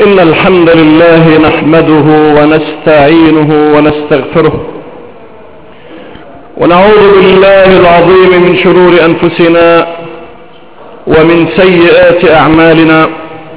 إن الحمد لله نحمده ونستعينه ونستغفره ونعوذ بالله العظيم من شرور أنفسنا ومن سيئات أعمالنا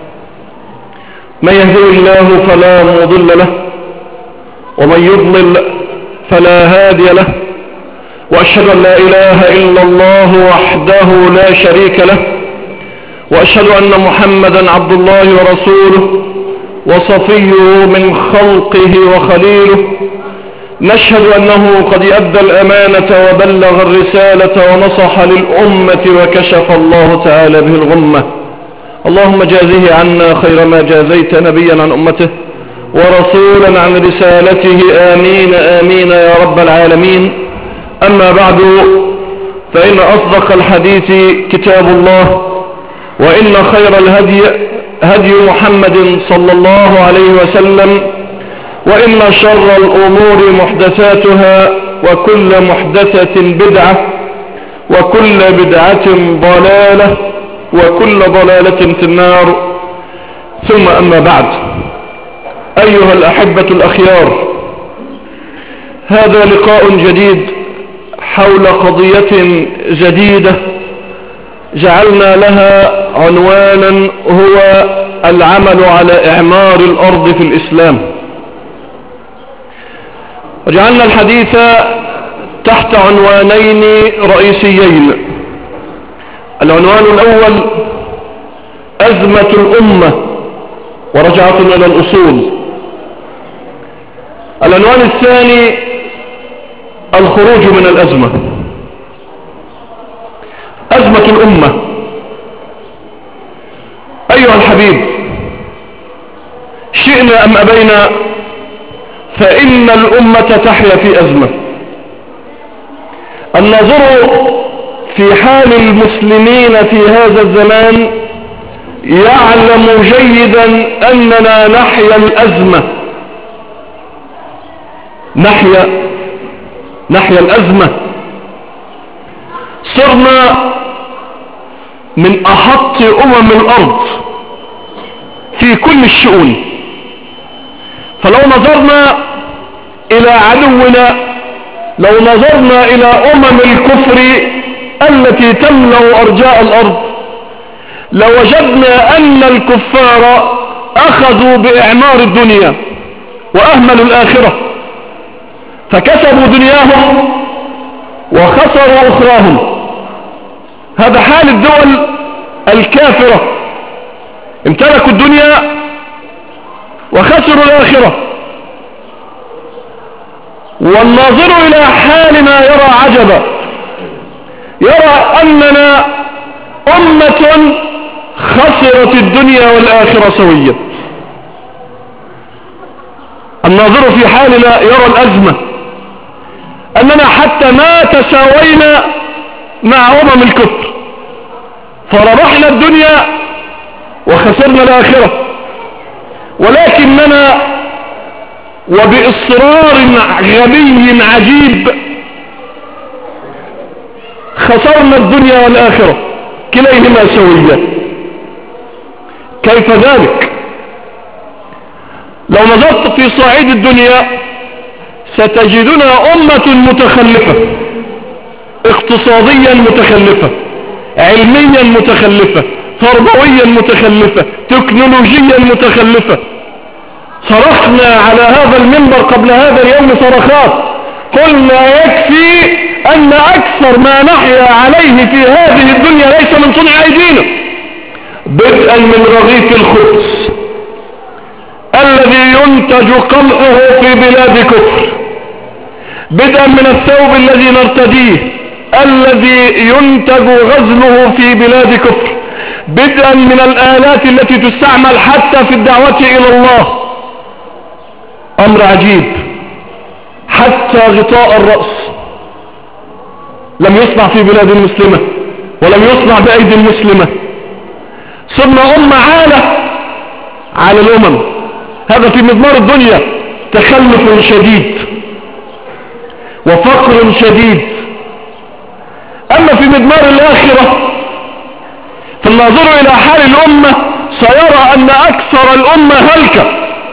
من يهدي الله فلا مضل له ومن يضلل فلا هادي له وأشهد أن لا إله إلا الله وحده لا شريك له وأشهد أن محمدا عبد الله ورسوله وصفيه من خلقه وخليله نشهد أنه قد أدى الأمانة وبلغ الرسالة ونصح للأمة وكشف الله تعالى به الغمة اللهم جازه عنا خير ما جازيت نبيا عن أمته ورسولا عن رسالته آمين آمين يا رب العالمين أما بعد فإن أصدق الحديث كتاب الله وإن خير الهدي هدي محمد صلى الله عليه وسلم وإن شر الأمور محدثاتها وكل محدثة بدعة وكل بدعة ضلالة وكل ضلالة في النار ثم أما بعد أيها الأحبة الأخيار هذا لقاء جديد حول قضية جديدة جعلنا لها عنوانا هو العمل على إعمار الأرض في الإسلام وجعلنا الحديث تحت عنوانين رئيسيين العنوان الأول أزمة الأمة ورجعة إلى الأصول العنوان الثاني الخروج من الأزمة أزمة الأمة أيها الحبيب شئنا أم أبينا فإن الأمة تحيا في أزمة النظر في حال المسلمين في هذا الزمان يعلم جيدا أننا نحيا الأزمة نحيا نحيا الأزمة صرنا من أحط أمم الأرض في كل الشؤون فلو نظرنا إلى عدونا لو نظرنا إلى أمم الكفر التي تملأ أرجاء الأرض لوجدنا أن الكفار أخذوا بإعمار الدنيا وأهملوا الآخرة فكسبوا دنياهم وخسروا أخراهم هذا حال الدول الكافرة امتلكوا الدنيا وخسروا الآخرة والناظر إلى حالنا يرى عجبا يرى أننا أمة خسرت الدنيا والآخرة سويا الناظر في حالنا يرى الأزمة أننا حتى ما تساوينا مع أمم الكفر فربحنا الدنيا وخسرنا الآخرة ولكننا وبإصرار غبي عجيب خسرنا الدنيا والآخرة كليهما سويا كيف ذلك لو نظرت في صعيد الدنيا ستجدنا أمة متخلفة اقتصاديا متخلفة علميا متخلفة تربويا متخلفة تكنولوجيا متخلفة صرخنا على هذا المنبر قبل هذا اليوم صرخات قلنا يكفي أن أكثر ما نحيا عليه في هذه الدنيا ليس من صنع أيدينا بدءا من رغيف الخبز الذي ينتج قمعه في بلاد كفر بدءا من الثوب الذي نرتديه الذي ينتج غزله في بلاد كفر بدءا من الآلات التي تستعمل حتى في الدعوة إلى الله أمر عجيب حتى غطاء الرأس لم يصنع في بلاد مسلمة ولم يصنع بأيدي مسلمة صرنا أمة عالة على الأمم هذا في مضمار الدنيا تخلف شديد وفقر شديد أما في مضمار الآخرة فالناظر إلى حال الأمة سيرى أن أكثر الأمة هلكة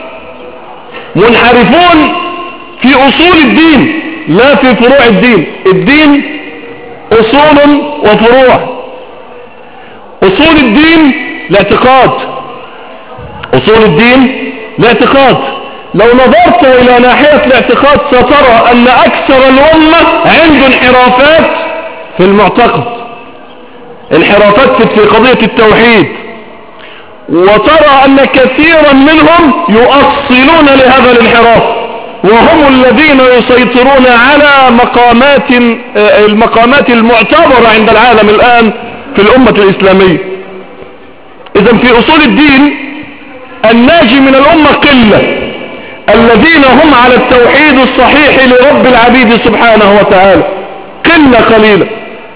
منحرفون في أصول الدين لا في فروع الدين الدين أصول وفروع أصول الدين الاعتقاد أصول الدين الاعتقاد لو نظرت إلى ناحية الاعتقاد سترى أن أكثر الأمة عنده انحرافات في المعتقد انحرافات في قضية التوحيد وترى أن كثيرا منهم يؤصلون لهذا الانحراف وهم الذين يسيطرون على مقامات آه، المقامات المعتبرة عند العالم الآن في الأمة الإسلامية إذا في أصول الدين الناجي من الأمة قلة الذين هم على التوحيد الصحيح لرب العبيد سبحانه وتعالى قلة قليلة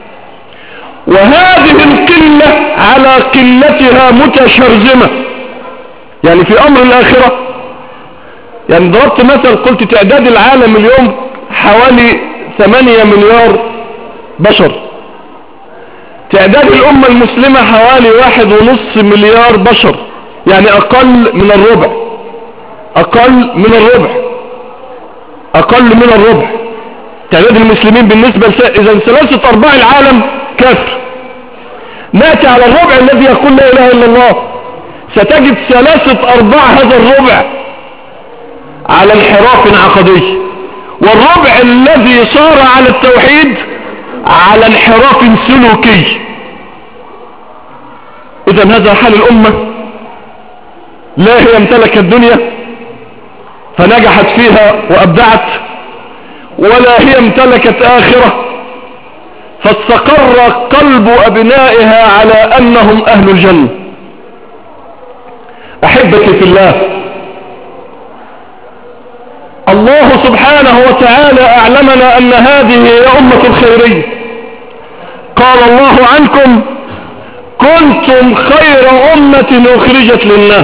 وهذه القلة على قلتها متشرزمة يعني في أمر الآخرة يعني ضربت مثل قلت تعداد العالم اليوم حوالي 8 مليار بشر تعداد الأمة المسلمة حوالي واحد ونص مليار بشر يعني أقل من الربع أقل من الربع أقل من الربع تعداد المسلمين بالنسبة إذا ثلاثة أرباع العالم كافر نأتي على الربع الذي يقول لا إله إلا الله ستجد ثلاثة أرباع هذا الربع على انحراف عقدي والربع الذي صار على التوحيد على انحراف سلوكي إذا هذا حال الأمة لا هي امتلكت الدنيا فنجحت فيها وأبدعت ولا هي امتلكت آخرة فاستقر قلب أبنائها على أنهم أهل الجنة أحبتي في الله الله سبحانه وتعالى أعلمنا أن هذه هي أمة الخيرية قال الله عنكم كنتم خير أمة أخرجت للناس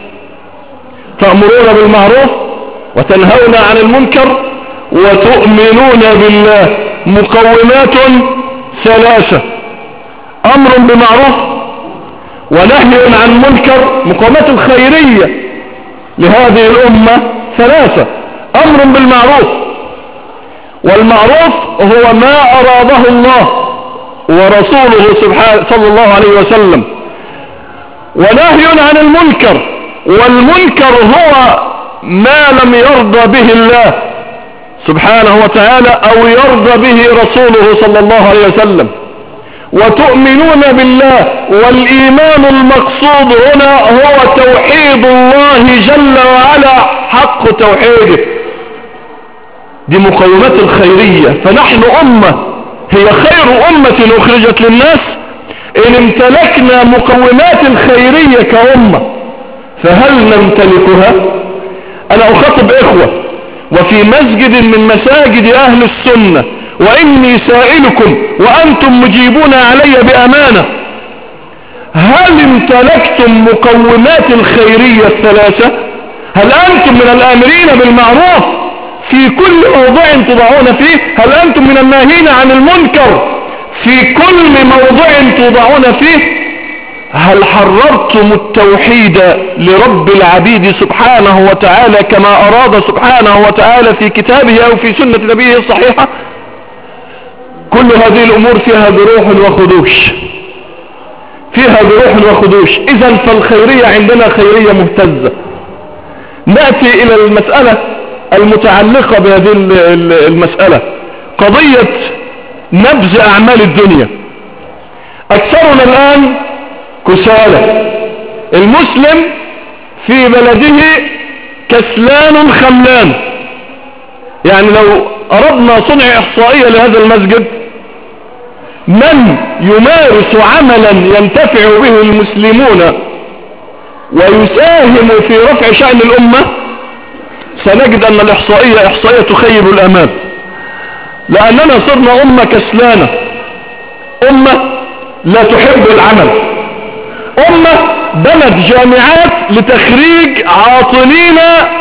تأمرون بالمعروف وتنهون عن المنكر وتؤمنون بالله مقومات ثلاثة أمر بمعروف ونهي عن منكر مقومات الخيرية لهذه الأمة ثلاثة أمر بالمعروف والمعروف هو ما أراده الله ورسوله سبحانه صلى الله عليه وسلم ونهي عن المنكر والمنكر هو ما لم يرضى به الله سبحانه وتعالى أو يرضى به رسوله صلى الله عليه وسلم وتؤمنون بالله والإيمان المقصود هنا هو توحيد الله جل وعلا حق توحيده دي مقومات الخيرية فنحن أمة هي خير أمة أخرجت للناس إن امتلكنا مقومات الخيرية كأمة فهل نمتلكها أنا أخاطب إخوة وفي مسجد من مساجد أهل السنة وإني سائلكم وأنتم مجيبون علي بأمانة هل امتلكتم مقومات الخيرية الثلاثة هل أنتم من الآمرين بالمعروف في كل موضوع تضعون فيه هل أنتم من الناهين عن المنكر في كل موضوع توضعون فيه هل حررتم التوحيد لرب العبيد سبحانه وتعالى كما أراد سبحانه وتعالى في كتابه أو في سنة نبيه الصحيحة كل هذه الأمور فيها بروح وخدوش فيها بروح وخدوش إذا فالخيرية عندنا خيرية مهتزة نأتي إلى المسألة المتعلقة بهذه المسألة قضية نبذ أعمال الدنيا أكثرنا الآن كسالى المسلم في بلده كسلان خملان يعني لو أردنا صنع إحصائية لهذا المسجد من يمارس عملا ينتفع به المسلمون ويساهم في رفع شأن الأمة سنجد أن الإحصائية إحصائية تخيب الأمام لأننا صرنا أمة كسلانة أمة لا تحب العمل أمة بنت جامعات لتخريج عاطلين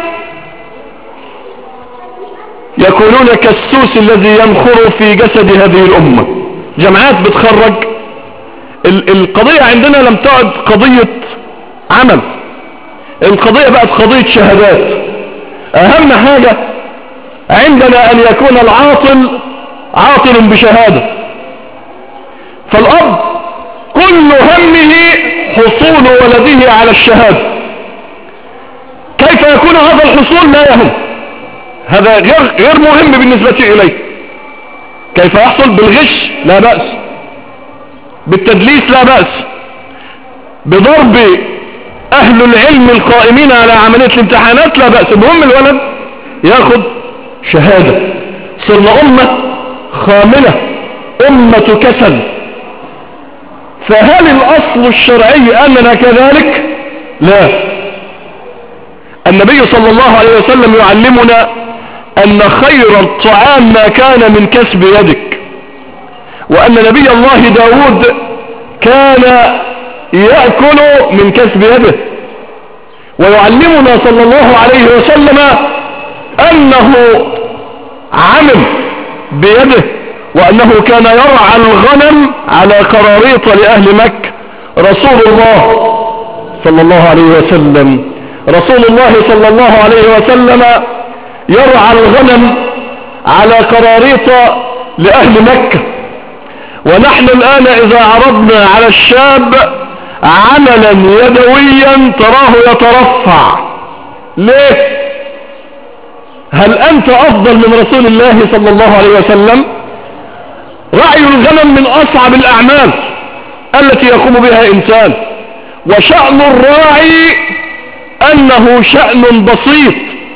يكونون كالسوس الذي ينخر في جسد هذه الأمة جامعات بتخرج القضية عندنا لم تعد قضية عمل القضية بقت قضية شهادات اهم حاجة عندنا ان يكون العاطل عاطل بشهادة فالاب كل همه حصول ولده على الشهادة كيف يكون هذا الحصول لا يهم هذا غير, غير مهم بالنسبة إليه كيف يحصل بالغش لا بأس بالتدليس لا بأس بضرب أهل العلم القائمين على عملية الامتحانات لا بأس المهم الولد ياخد شهادة صرنا أمة خاملة أمة كسل فهل الأصل الشرعي أننا كذلك لا النبي صلى الله عليه وسلم يعلمنا أن خير الطعام ما كان من كسب يدك وأن نبي الله داود كان يأكل من كسب يده ويعلمنا صلى الله عليه وسلم أنه عمل بيده وأنه كان يرعى الغنم على قراريط لأهل مكة رسول الله صلى الله عليه وسلم رسول الله صلى الله عليه وسلم يرعى الغنم على قراريط لأهل مكة ونحن الآن إذا عرضنا على الشاب عملا يدويا تراه يترفع ليه هل أنت أفضل من رسول الله صلى الله عليه وسلم رعي الغنم من أصعب الأعمال التي يقوم بها إنسان وشأن الراعي أنه شأن بسيط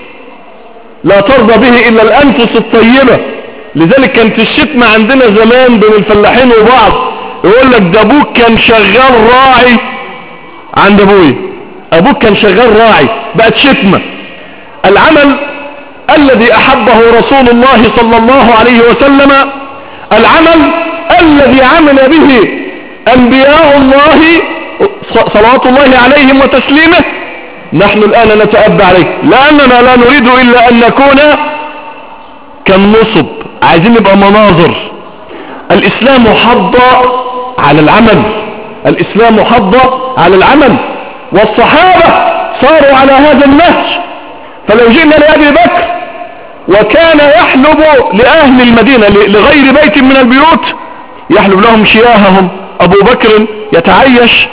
لا ترضى به إلا الأنفس الطيبة لذلك كانت الشتمة عندنا زمان بين الفلاحين وبعض يقول لك ده أبوك كان شغال راعي عند أبوي أبوك كان شغال راعي بقت شتمة العمل الذي أحبه رسول الله صلى الله عليه وسلم العمل الذي عمل به أنبياء الله صلوات الله عليهم وتسليمه نحن الآن نتأبى عليه لأننا لا نريد إلا أن نكون كالنصب عايزين نبقى مناظر الإسلام حض على العمل الإسلام حض على العمل والصحابة صاروا على هذا النهج فلو جئنا لأبي بكر وكان يحلب لأهل المدينة لغير بيت من البيوت يحلب لهم شياههم أبو بكر يتعيش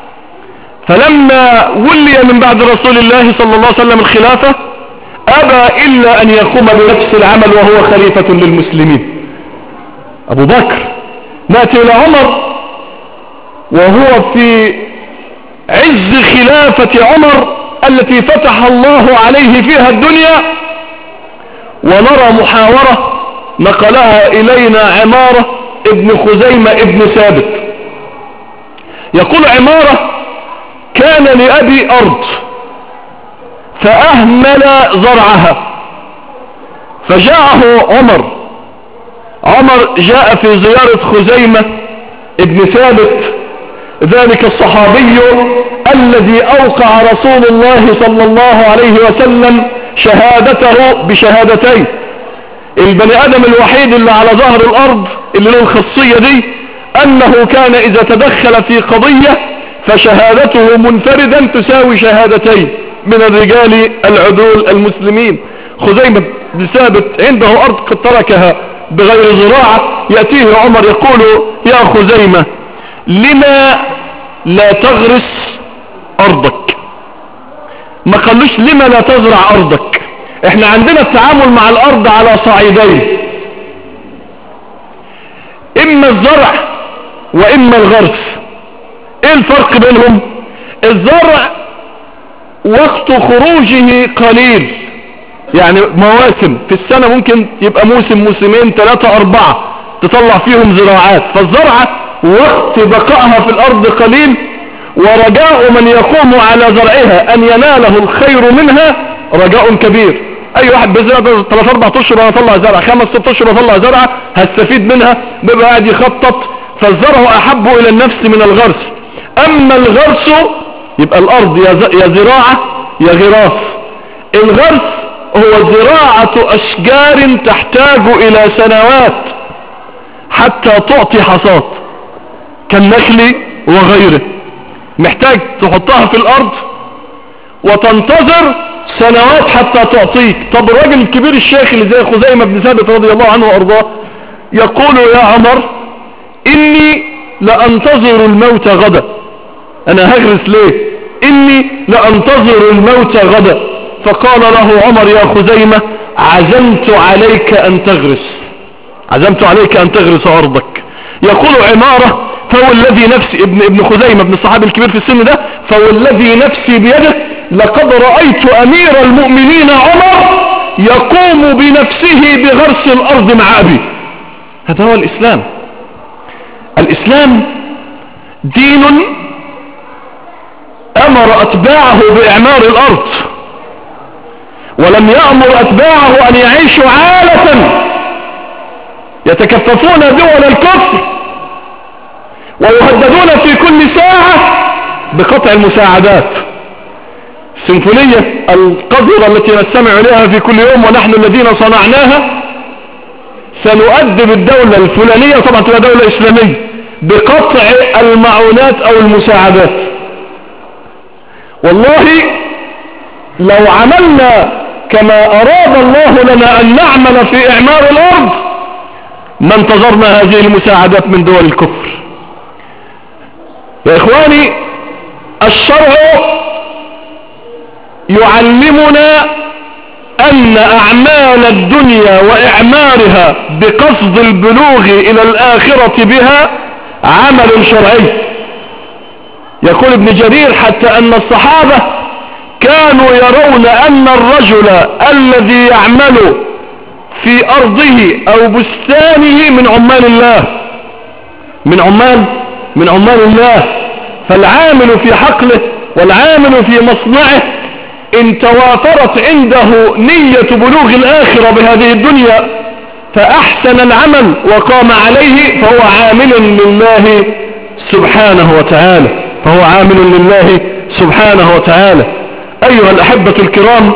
فلما ولي من بعد رسول الله صلى الله عليه وسلم الخلافة أبى إلا أن يقوم بنفس العمل وهو خليفة للمسلمين أبو بكر نأتي إلى عمر وهو في عز خلافة عمر التي فتح الله عليه فيها الدنيا ونرى محاورة نقلها إلينا عمارة ابن خزيمة ابن ثابت يقول عمارة كان لأبي أرض فأهمل زرعها فجاءه عمر عمر جاء في زيارة خزيمة ابن ثابت ذلك الصحابي الذي أوقع رسول الله صلى الله عليه وسلم شهادته بشهادتين البني آدم الوحيد اللي على ظهر الأرض اللي له الخاصية دي أنه كان إذا تدخل في قضية فشهادته منفردا تساوي شهادتين من الرجال العدول المسلمين خزيمة بن ثابت عنده أرض قد تركها بغير زراعة يأتيه عمر يقول يا خزيمة لما لا تغرس أرضك ما قالوش لما لا تزرع أرضك احنا عندنا التعامل مع الأرض على صعيدين إما الزرع وإما الغرس ايه الفرق بينهم الزرع وقت خروجه قليل يعني مواسم في السنة ممكن يبقى موسم موسمين ثلاثة أربعة تطلع فيهم زراعات فالزرعة وقت بقائها في الأرض قليل ورجاء من يقوم على زرعها أن يناله الخير منها رجاء كبير أي واحد بيزرع ثلاث أربع أشهر أنا أطلع زرع خمس ست أشهر أطلع زرعة هستفيد منها بيبقى قاعد يخطط فالزرع أحب إلى النفس من الغرس أما الغرس يبقى الأرض يا زراعة يا غراس الغرس هو زراعة أشجار تحتاج إلى سنوات حتى تعطي حصاد كالنخل وغيره محتاج تحطها في الارض وتنتظر سنوات حتى تعطيك طب الراجل الكبير الشيخ اللي زي خزيمة بن ثابت رضي الله عنه وارضاه يقول يا عمر اني لانتظر الموت غدا انا هغرس ليه اني لانتظر الموت غدا فقال له عمر يا خزيمة عزمت عليك ان تغرس عزمت عليك ان تغرس ارضك يقول عمارة فهو الذي نفسي ابن, ابن خزيمة ابن الصحابي الكبير في السن ده فهو الذي نفسي بيده لقد رأيت امير المؤمنين عمر يقوم بنفسه بغرس الارض مع ابي هذا هو الاسلام الاسلام دين امر اتباعه باعمار الارض ولم يأمر اتباعه ان يعيشوا عالة يتكففون دول الكفر ويهددون في كل ساعة بقطع المساعدات السيمفونية القذرة التي نستمع إليها في كل يوم ونحن الذين صنعناها سنؤدب الدولة الفلانية طبعا تبقى دولة إسلامية بقطع المعونات أو المساعدات والله لو عملنا كما أراد الله لنا أن نعمل في إعمار الأرض ما انتظرنا هذه المساعدات من دول الكفر يا إخواني الشرع يعلمنا أن أعمال الدنيا وإعمارها بقصد البلوغ إلى الآخرة بها عمل شرعي يقول ابن جرير حتى أن الصحابة كانوا يرون أن الرجل الذي يعمل في أرضه أو بستانه من عمال الله من عمال من عمال الله فالعامل في حقله والعامل في مصنعه ان توافرت عنده نية بلوغ الآخرة بهذه الدنيا فأحسن العمل وقام عليه فهو عامل لله سبحانه وتعالى فهو عامل لله سبحانه وتعالى أيها الأحبة الكرام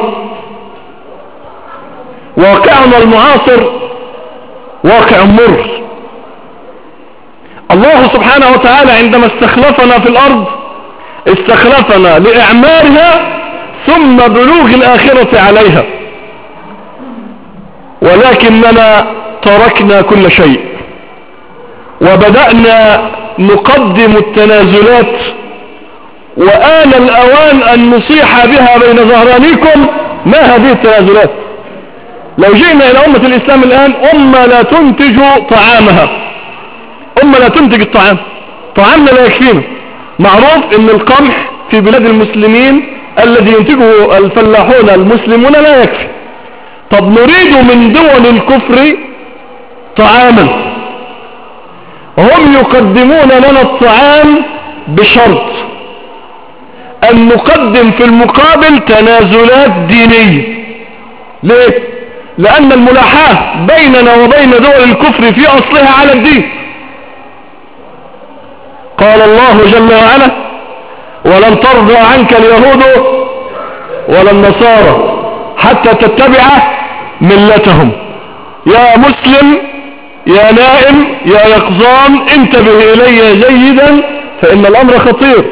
واقعنا المعاصر واقع مر الله سبحانه وتعالى عندما استخلفنا في الأرض استخلفنا لإعمارها ثم بلوغ الآخرة عليها ولكننا تركنا كل شيء وبدأنا نقدم التنازلات وآن الأوان أن نصيح بها بين ظهرانيكم ما هذه التنازلات لو جئنا إلى أمة الإسلام الآن أمة لا تنتج طعامها أمة لا تنتج الطعام طعامنا لا يكفينا معروف أن القمح في بلاد المسلمين الذي ينتجه الفلاحون المسلمون لا يكفي طب نريد من دول الكفر طعاما هم يقدمون لنا الطعام بشرط أن نقدم في المقابل تنازلات دينية ليه؟ لأن الملاحاة بيننا وبين دول الكفر في أصلها على الدين قال الله جل وعلا ولن ترضى عنك اليهود ولا النصارى حتى تتبع ملتهم يا مسلم يا نائم يا يقظان انتبه إلي جيدا فإن الأمر خطير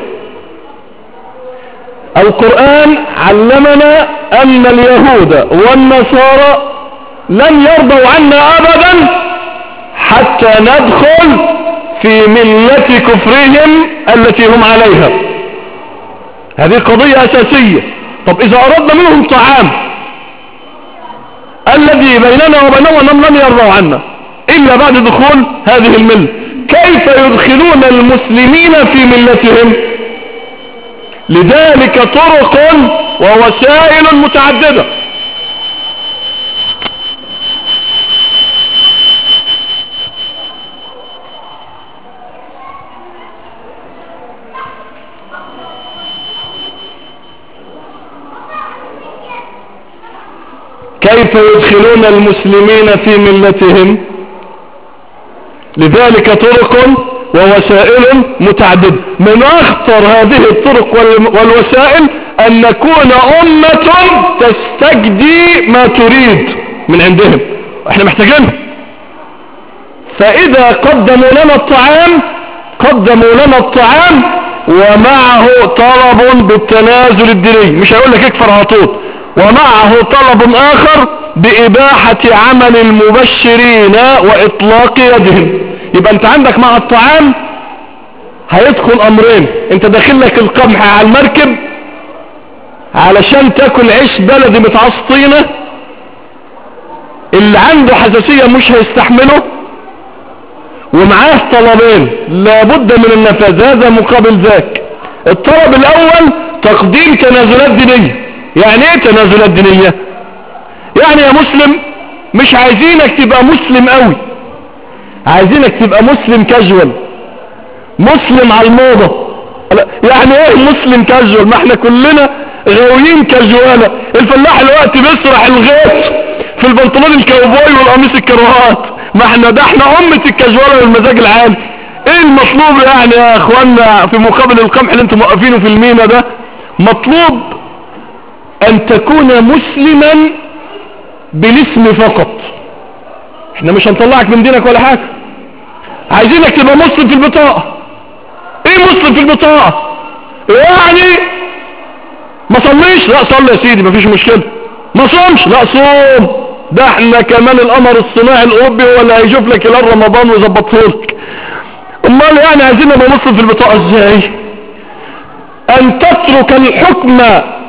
القرآن علمنا أن اليهود والنصارى لن يرضوا عنا أبدا حتى ندخل في ملة كفرهم التي هم عليها هذه قضية أساسية طب إذا أردنا منهم طعام الذي بيننا وبينهم لن يرضوا عنا إلا بعد دخول هذه الملة كيف يدخلون المسلمين في ملتهم لذلك طرق ووسائل متعددة كيف يدخلون المسلمين في ملتهم لذلك طرق ووسائل متعددة من اخطر هذه الطرق والوسائل ان نكون امة تستجدي ما تريد من عندهم احنا محتاجينها فاذا قدموا لنا الطعام قدموا لنا الطعام ومعه طلب بالتنازل الديني مش هيقول لك اكفر على طول ومعه طلب اخر باباحة عمل المبشرين واطلاق يدهم يبقى انت عندك مع الطعام هيدخل امرين انت داخل لك القمح على المركب علشان تاكل عيش بلدي متعص طينه اللي عنده حساسية مش هيستحمله ومعاه طلبين لابد من النفاذ هذا مقابل ذاك الطلب الاول تقديم تنازلات دينية يعني ايه تنازلات دينية يعني يا مسلم مش عايزينك تبقى مسلم قوي عايزينك تبقى مسلم كاجوال مسلم على الموضة يعني ايه مسلم كاجوال ما احنا كلنا غاويين كاجوالا الفلاح الوقت بيسرح الغيط في البنطلون الكاوبوي والقميص الكروهات ما احنا ده احنا امة الكاجوالا والمزاج العالي ايه المطلوب يعني يا اخوانا في مقابل القمح اللي انتم موقفينه في المينا ده مطلوب ان تكون مسلما بالاسم فقط احنا مش هنطلعك من دينك ولا حاجة عايزينك تبقى مسلم في البطاقة ايه مسلم في البطاقة يعني ما صليش لا صلي يا سيدي مفيش مشكلة ما صومش لا صوم ده احنا كمان القمر الصناعي الاوروبي هو اللي هيشوف لك هلال رمضان ويظبطه لك امال يعني عايزين نبقى مسلم في البطاقة ازاي ان تترك الحكم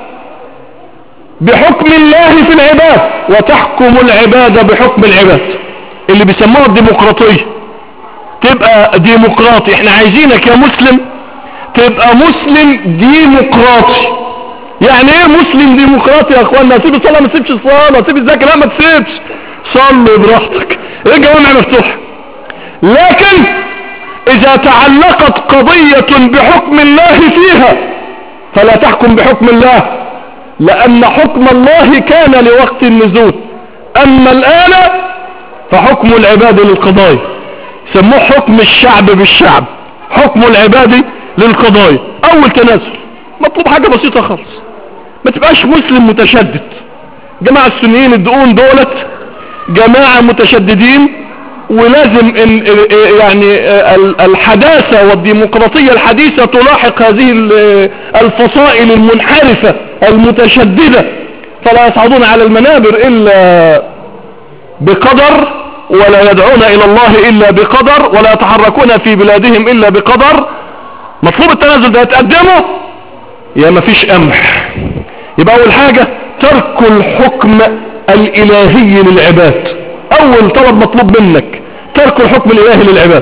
بحكم الله في العباد وتحكم العباد بحكم العباد اللي بيسموها الديمقراطية تبقى ديمقراطي احنا عايزينك يا مسلم تبقى مسلم ديمقراطي يعني ايه مسلم ديمقراطي يا اخوانا سيب الصلاة ما تسيبش الصلاة سيب الزكاة لا ما تسيبش صلي براحتك ايه جوامع مفتوحة لكن اذا تعلقت قضية بحكم الله فيها فلا تحكم بحكم الله لان حكم الله كان لوقت النزول اما الان فحكم العباد للقضايا سموه حكم الشعب بالشعب حكم العباد للقضايا اول تنازل مطلوب حاجة بسيطة خالص ما تبقاش مسلم متشدد جماعة السنيين الدقون دولت جماعة متشددين ولازم إن يعني الحداثة والديمقراطية الحديثة تلاحق هذه الفصائل المنحرفة المتشددة فلا يصعدون على المنابر إلا بقدر ولا يدعون إلى الله إلا بقدر ولا يتحركون في بلادهم إلا بقدر مطلوب التنازل ده يتقدمه يا ما فيش قمح يبقى أول حاجة ترك الحكم الإلهي للعباد أول طلب مطلوب منك ترك الحكم الإلهي للعباد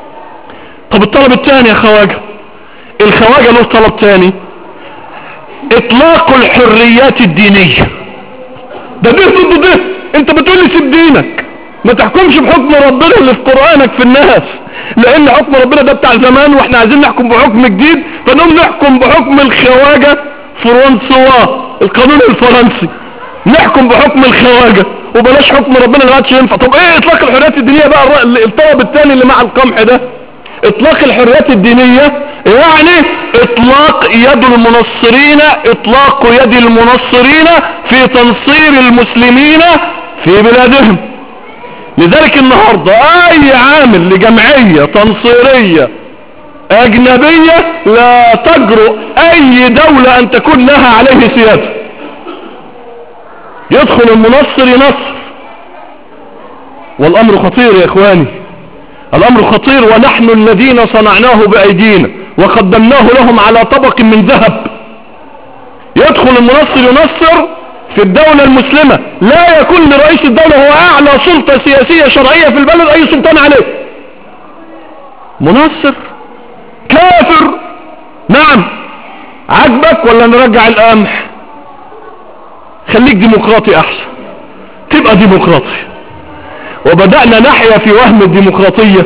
طب الطلب الثاني يا خواجة الخواجة له طلب ثاني إطلاق الحريات الدينية ده ده ضد ده انت بتقول لي سيب دينك ما تحكمش بحكم ربنا اللي في قرآنك في الناس لان حكم ربنا ده بتاع زمان واحنا عايزين نحكم بحكم جديد فنقوم نحكم بحكم الخواجة فرنسوا القانون الفرنسي نحكم بحكم الخواجة وبلاش حكم ربنا اللي عادش ينفع طب ايه اطلاق الحريات الدينية بقى الطلب الثاني اللي مع القمح ده اطلاق الحريات الدينية يعني اطلاق يد المنصرين اطلاق يد المنصرين في تنصير المسلمين في بلادهم لذلك النهاردة اي عامل لجمعية تنصيرية اجنبية لا تجرؤ اي دولة ان تكون لها عليه سيادة يدخل المنصر ينصر والامر خطير يا اخواني الامر خطير ونحن الذين صنعناه بايدينا وقدمناه لهم على طبق من ذهب يدخل المنصر ينصر في الدولة المسلمة لا يكون لرئيس الدولة هو اعلى سلطة سياسية شرعية في البلد اي سلطان عليه منصر كافر نعم عجبك ولا نرجع القمح خليك ديمقراطي احسن تبقى ديمقراطي وبدأنا نحيا في وهم الديمقراطية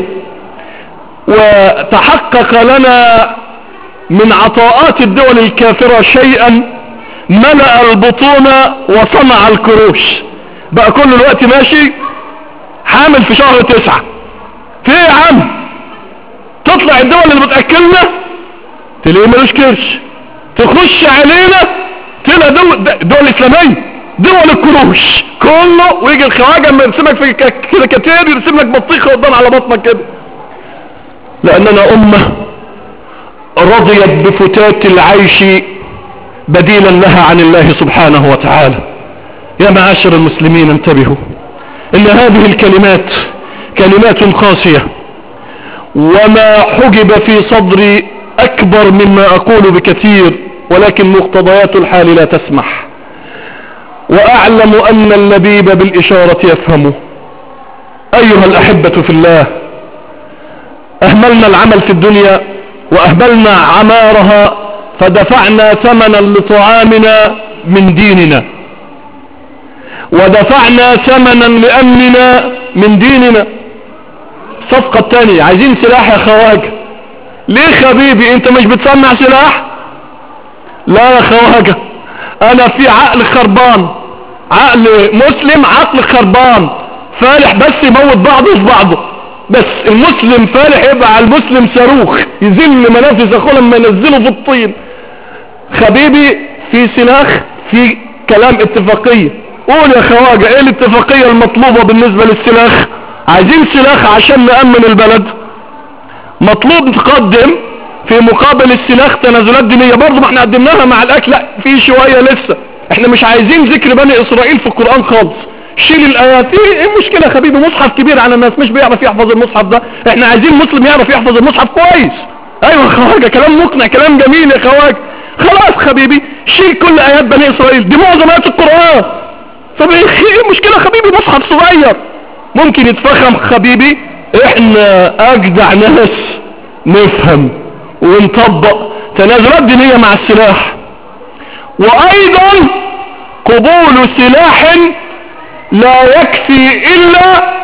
وتحقق لنا من عطاءات الدول الكافرة شيئا ملأ البطون وصنع الكروش بقى كل الوقت ماشي حامل في شهر تسعة في ايه يا عم تطلع الدول اللي بتأكلنا تلاقيه ملوش كرش تخش علينا تلاقي دول, دول اسلامية دول الكروش كله ويجي الخواجه اما يرسمك في كاريكاتير يرسم لك بطيخه قدام على بطنك كده لاننا امه رضيت بفتات العيش بديلا لها عن الله سبحانه وتعالى يا معاشر المسلمين انتبهوا ان هذه الكلمات كلمات قاسية وما حجب في صدري اكبر مما اقول بكثير ولكن مقتضيات الحال لا تسمح واعلم ان اللبيب بالاشارة يفهمه ايها الاحبة في الله اهملنا العمل في الدنيا واهملنا عمارها فدفعنا ثمنا لطعامنا من ديننا ودفعنا ثمنا لامننا من ديننا الصفقة الثانية عايزين سلاح يا خواجه ليه خبيبي انت مش بتصنع سلاح لا يا خواجه انا في عقل خربان عقل مسلم عقل خربان فالح بس يموت بعضه في بعضه بس المسلم فالح يبقى على المسلم صاروخ يزل منافذ اخوه لما ينزله في الطين خبيبي في سلاح في كلام اتفاقية قول يا خواجه ايه الاتفاقية المطلوبة بالنسبة للسلاح عايزين سلاح عشان نأمن البلد مطلوب نقدم في مقابل السلاح تنازلات دينية برضو ما احنا قدمناها مع الاكل لا في شوية لسه احنا مش عايزين ذكر بني اسرائيل في القرآن خالص شيل الايات ايه ايه المشكلة يا حبيبي مصحف كبير على الناس مش بيعرف يحفظ المصحف ده احنا عايزين مسلم يعرف يحفظ المصحف كويس ايوه خواجه كلام مقنع كلام جميل يا خواجه خلاص حبيبي شيل كل ايات بني اسرائيل دي معظم ايات القرآن طب ايه المشكلة حبيبي مصحف صغير ممكن يتفخم حبيبي احنا اجدع ناس نفهم ونطبق تنازلات دينية مع السلاح وايضا قبول سلاح لا يكفي الا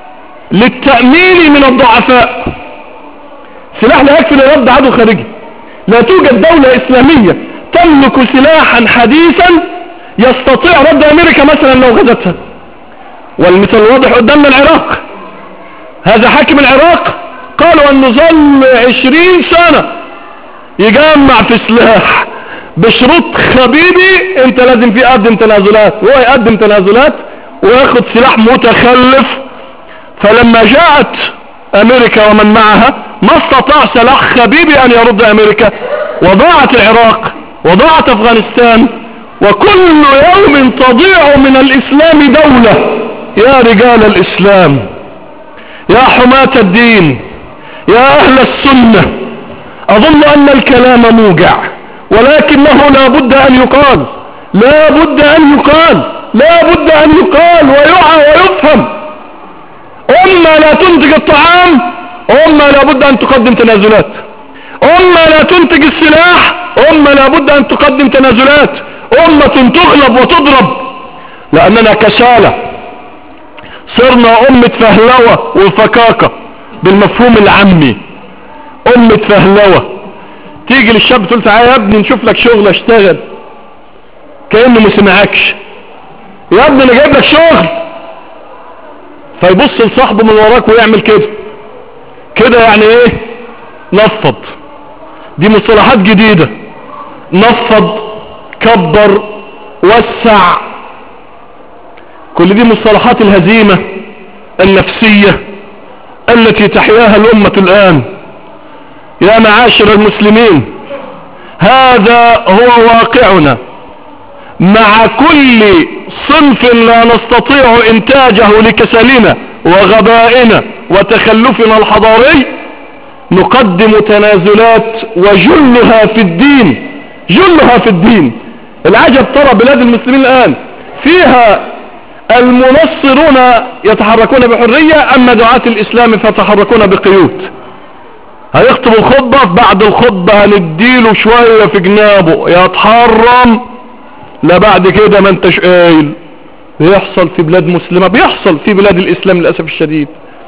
للتأمين من الضعفاء سلاح لا يكفي لرد عدو خارجي لا توجد دولة اسلامية تملك سلاحا حديثا يستطيع رد امريكا مثلا لو غزتها والمثال الواضح قدامنا العراق هذا حاكم العراق قالوا ان نظل عشرين سنة يجمع في سلاح بشروط خبيبي انت لازم في يقدم تنازلات هو يقدم تنازلات وياخد سلاح متخلف فلما جاءت امريكا ومن معها ما استطاع سلاح خبيبي ان يرد امريكا وضاعت العراق وضاعت افغانستان وكل يوم تضيع من الاسلام دولة يا رجال الاسلام يا حماة الدين يا اهل السنة اظن ان الكلام موجع ولكنه لا بد ان يقال لا بد ان يقال لا بد ان يقال ويعى ويفهم امة لا تنتج الطعام امة لا بد ان تقدم تنازلات امة لا تنتج السلاح امة لا بد ان تقدم تنازلات امة تغلب وتضرب لاننا كسالة صرنا امة فهلوة وفكاكة بالمفهوم العامي امة فهلوة تيجي للشاب تقول تعالى يا ابني نشوف لك شغل اشتغل كأنه ما سمعكش يا ابني انا جايب لك شغل فيبص لصاحبه من وراك ويعمل كده كده يعني ايه نفض دي مصطلحات جديدة نفض كبر وسع كل دي مصطلحات الهزيمة النفسية التي تحياها الأمة الآن يا معاشر المسلمين هذا هو واقعنا مع كل صنف لا نستطيع انتاجه لكسلنا وغبائنا وتخلفنا الحضاري نقدم تنازلات وجلها في الدين جلها في الدين العجب ترى بلاد المسلمين الآن فيها المنصرون يتحركون بحرية أما دعاة الإسلام فيتحركون بقيود هيخطب الخطبة بعد الخطبة هنديله شوية في جنابه يتحرم لا بعد كده ما انتش قايل بيحصل في بلاد مسلمة بيحصل في بلاد الإسلام للأسف الشديد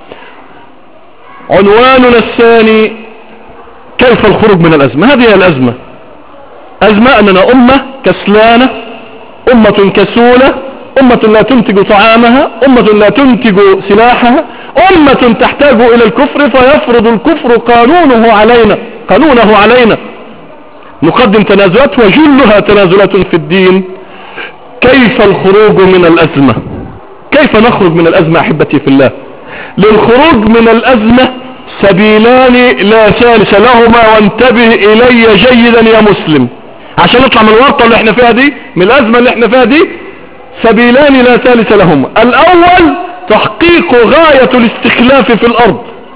عنواننا الثاني كيف الخروج من الأزمة هذه هي الأزمة أزمة أننا أمة كسلانة أمة كسولة أمة لا تنتج طعامها أمة لا تنتج سلاحها أمة تحتاج إلى الكفر فيفرض الكفر قانونه علينا قانونه علينا نقدم تنازلات وجلها تنازلات في الدين كيف الخروج من الأزمة كيف نخرج من الأزمة أحبتي في الله للخروج من الأزمة سبيلان لا ثالث لهما وانتبه الي جيدا يا مسلم عشان نطلع من الورطة اللي احنا فيها دي من الازمة اللي احنا فيها دي سبيلان لا ثالث لهما الاول تحقيق غاية الاستخلاف في الارض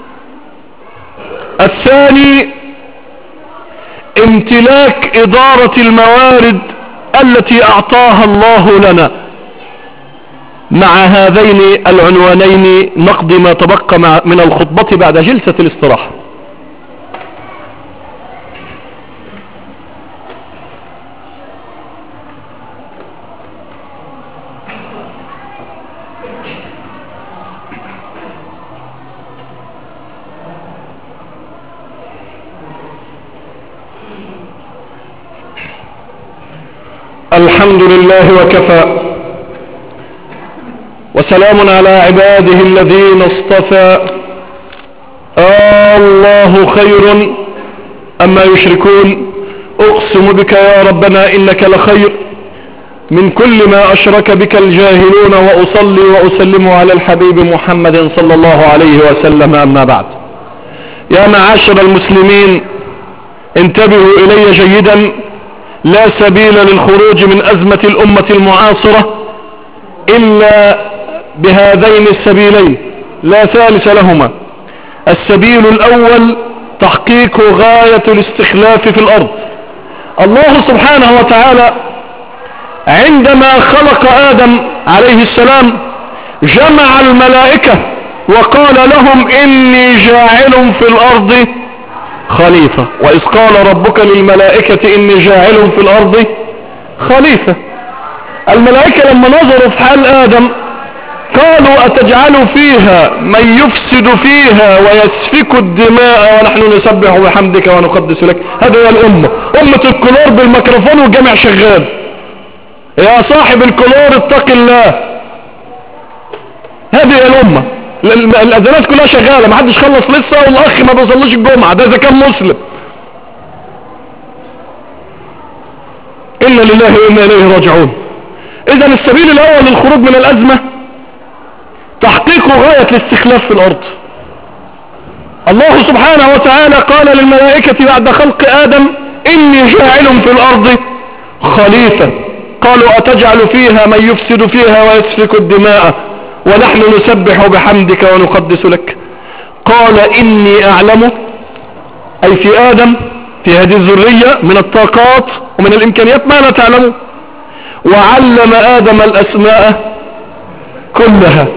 الثاني امتلاك ادارة الموارد التي اعطاها الله لنا مع هذين العنوانين نقضي ما تبقى من الخطبة بعد جلسة الاستراحة الحمد لله وكفى وسلام على عباده الذين اصطفى آه الله خير أما يشركون أقسم بك يا ربنا إنك لخير من كل ما أشرك بك الجاهلون وأصلي وأسلم على الحبيب محمد صلى الله عليه وسلم أما بعد يا معاشر المسلمين انتبهوا إلي جيدا لا سبيل للخروج من أزمة الأمة المعاصرة إلا بهذين السبيلين لا ثالث لهما السبيل الأول تحقيق غاية الاستخلاف في الأرض الله سبحانه وتعالى عندما خلق آدم عليه السلام جمع الملائكة وقال لهم إني جاعل في الأرض خليفة وإذ قال ربك للملائكة إني جاعل في الأرض خليفة الملائكة لما نظروا في حال آدم قالوا أتجعل فيها من يفسد فيها ويسفك الدماء ونحن نسبح بحمدك ونقدس لك هذا هي الأمة أمة الكلور بالميكروفون والجمع شغال يا صاحب الكلور اتق الله هذه هي الأمة الأذانات كلها شغالة ما حدش خلص لسه والأخ ما بيصليش الجمعة ده إذا كان مسلم إنا لله وإنا إليه راجعون إذا السبيل الأول للخروج من الأزمة تحقيق غاية الاستخلاف في الأرض الله سبحانه وتعالى قال للملائكة بعد خلق آدم إني جاعل في الأرض خليفة قالوا أتجعل فيها من يفسد فيها ويسفك الدماء ونحن نسبح بحمدك ونقدس لك قال إني أعلم أي في آدم في هذه الذرية من الطاقات ومن الإمكانيات ما لا تعلمون وعلم آدم الأسماء كلها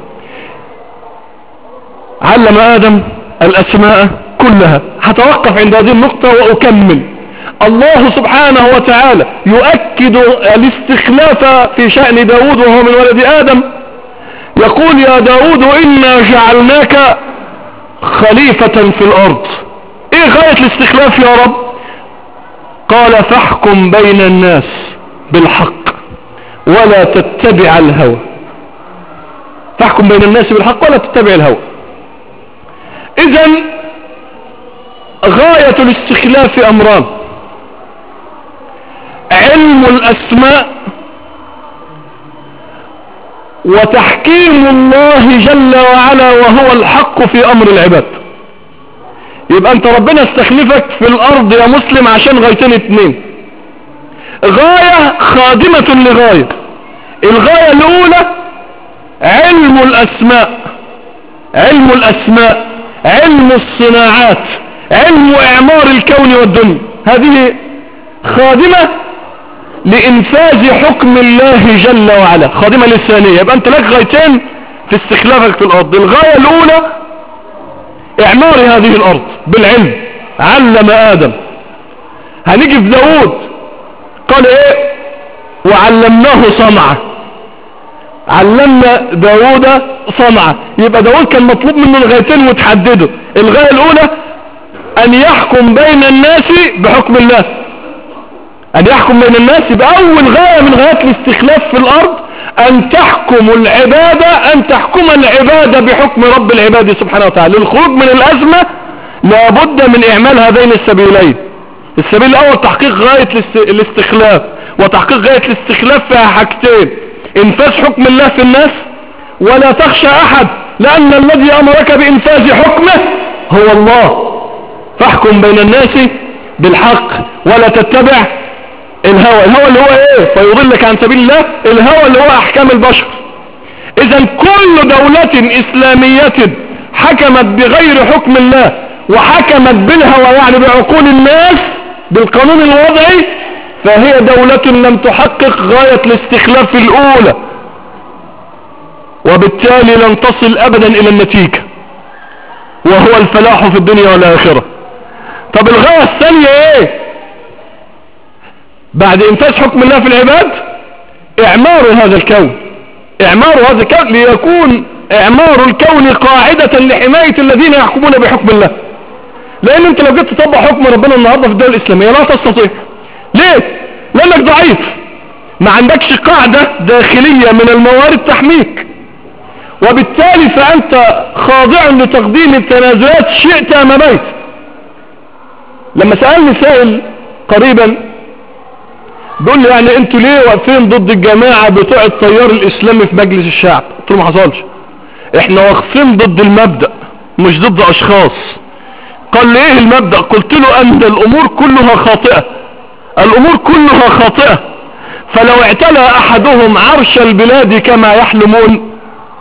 علم آدم الأسماء كلها هتوقف عند هذه النقطة وأكمل الله سبحانه وتعالى يؤكد الاستخلاف في شأن داود وهو من ولد آدم يقول يا داود إنا جعلناك خليفة في الأرض إيه غاية الاستخلاف يا رب قال فاحكم بين الناس بالحق ولا تتبع الهوى فاحكم بين الناس بالحق ولا تتبع الهوى اذا غاية الاستخلاف امران علم الاسماء وتحكيم الله جل وعلا وهو الحق في امر العباد يبقى انت ربنا استخلفك في الارض يا مسلم عشان غايتين اتنين غاية خادمة لغاية الغاية الاولى علم الاسماء علم الاسماء علم الصناعات علم اعمار الكون والدنيا هذه خادمة لانفاذ حكم الله جل وعلا خادمة للثانية يبقى انت لك غايتين في استخلافك في الارض الغاية الاولى اعمار هذه الارض بالعلم علم ادم هنيجي في داود قال ايه وعلمناه صنعة علمنا داود صنعة يبقى داود كان مطلوب منه الغايتين وتحدده الغاية الاولى ان يحكم بين الناس بحكم الله ان يحكم بين الناس يبقى اول غاية من غايات الاستخلاف في الارض ان تحكم العبادة ان تحكم العبادة بحكم رب العباد سبحانه وتعالى للخروج من الازمة لابد من اعمال هذين السبيلين السبيل الاول تحقيق غاية الاستخلاف وتحقيق غاية الاستخلاف فيها حاجتين انفاذ حكم الله في الناس ولا تخشى احد لان الذي امرك بانفاذ حكمه هو الله فاحكم بين الناس بالحق ولا تتبع الهوى الهوى اللي هو ايه فيضلك عن سبيل الله الهوى اللي هو احكام البشر اذا كل دولة اسلامية حكمت بغير حكم الله وحكمت بالهوى يعني بعقول الناس بالقانون الوضعي فهي دولة لم تحقق غاية الاستخلاف الاولى وبالتالي لن تصل ابدا الى النتيجة وهو الفلاح في الدنيا والاخرة طب الغاية الثانية ايه بعد انفاذ حكم الله في العباد اعمار هذا الكون اعمار هذا الكون ليكون اعمار الكون قاعدة لحماية الذين يحكمون بحكم الله لان انت لو جيت تطبق حكم ربنا النهاردة في الدولة الاسلامية لا تستطيع ليه لانك ضعيف ما عندكش قاعدة داخلية من الموارد تحميك وبالتالي فانت خاضع لتقديم التنازلات شئت ام بيت لما سألني سائل قريبا بيقول لي يعني انتوا ليه واقفين ضد الجماعة بتوع التيار الاسلامي في مجلس الشعب قلت له ما حصلش احنا واقفين ضد المبدأ مش ضد اشخاص قال لي ايه المبدأ قلت له ان الامور كلها خاطئة الامور كلها خاطئة فلو اعتلى احدهم عرش البلاد كما يحلمون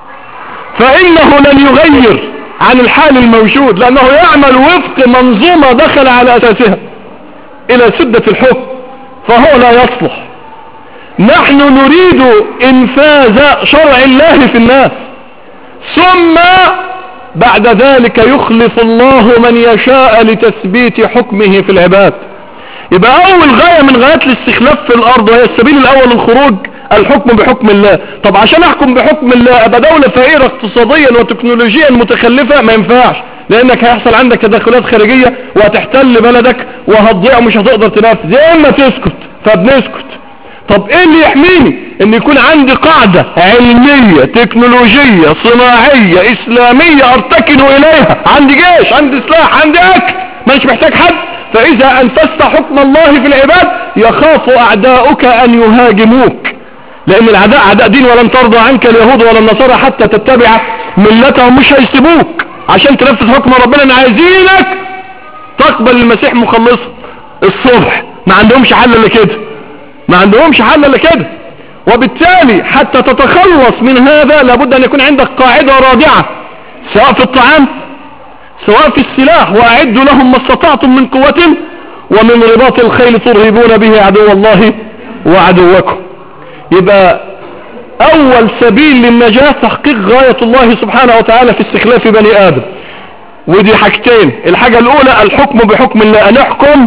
فانه لن يغير عن الحال الموجود لانه يعمل وفق منظومة دخل على اساسها الى سدة الحكم فهو لا يصلح نحن نريد انفاذ شرع الله في الناس ثم بعد ذلك يخلف الله من يشاء لتثبيت حكمه في العباد يبقى اول غاية من غايات الاستخلاف في الارض وهي السبيل الاول الخروج الحكم بحكم الله طب عشان احكم بحكم الله ابقى دولة فقيرة اقتصاديا وتكنولوجيا متخلفة ما ينفعش لانك هيحصل عندك تدخلات خارجية وهتحتل بلدك وهتضيع ومش هتقدر تنافس يا اما تسكت فبنسكت طب ايه اللي يحميني ان يكون عندي قاعدة علمية تكنولوجية صناعية اسلامية ارتكن اليها عندي جيش عندي سلاح عندي اكل مش محتاج حد فاذا انفذت حكم الله في العباد يخاف اعداؤك ان يهاجموك لان العداء عداء دين ولن ترضى عنك اليهود ولا النصارى حتى تتبع ملتهم مش هيسيبوك عشان تنفذ حكم ربنا عايزينك تقبل المسيح مخلصا الصبح ما عندهمش حل الا كده ما عندهمش حل الا كده وبالتالي حتى تتخلص من هذا لابد ان يكون عندك قاعدة رادعة سواء في الطعام سواء في السلاح واعدوا لهم ما استطعتم من قوة ومن رباط الخيل ترهبون به عدو الله وعدوكم يبقى اول سبيل للنجاة تحقيق غاية الله سبحانه وتعالى في استخلاف بني ادم ودي حاجتين الحاجة الاولى الحكم بحكم الله نحكم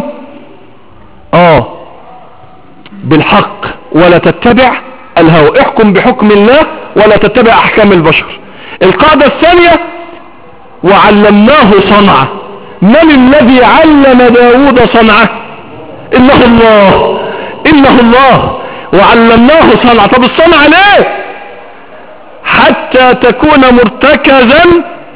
اه بالحق ولا تتبع الهوى احكم بحكم الله ولا تتبع احكام البشر القاعدة الثانية وعلمناه صنعة من الذي علم داود صنعة انه الله انه الله وعلمناه صنعة طب الصنعة ليه حتى تكون مرتكزا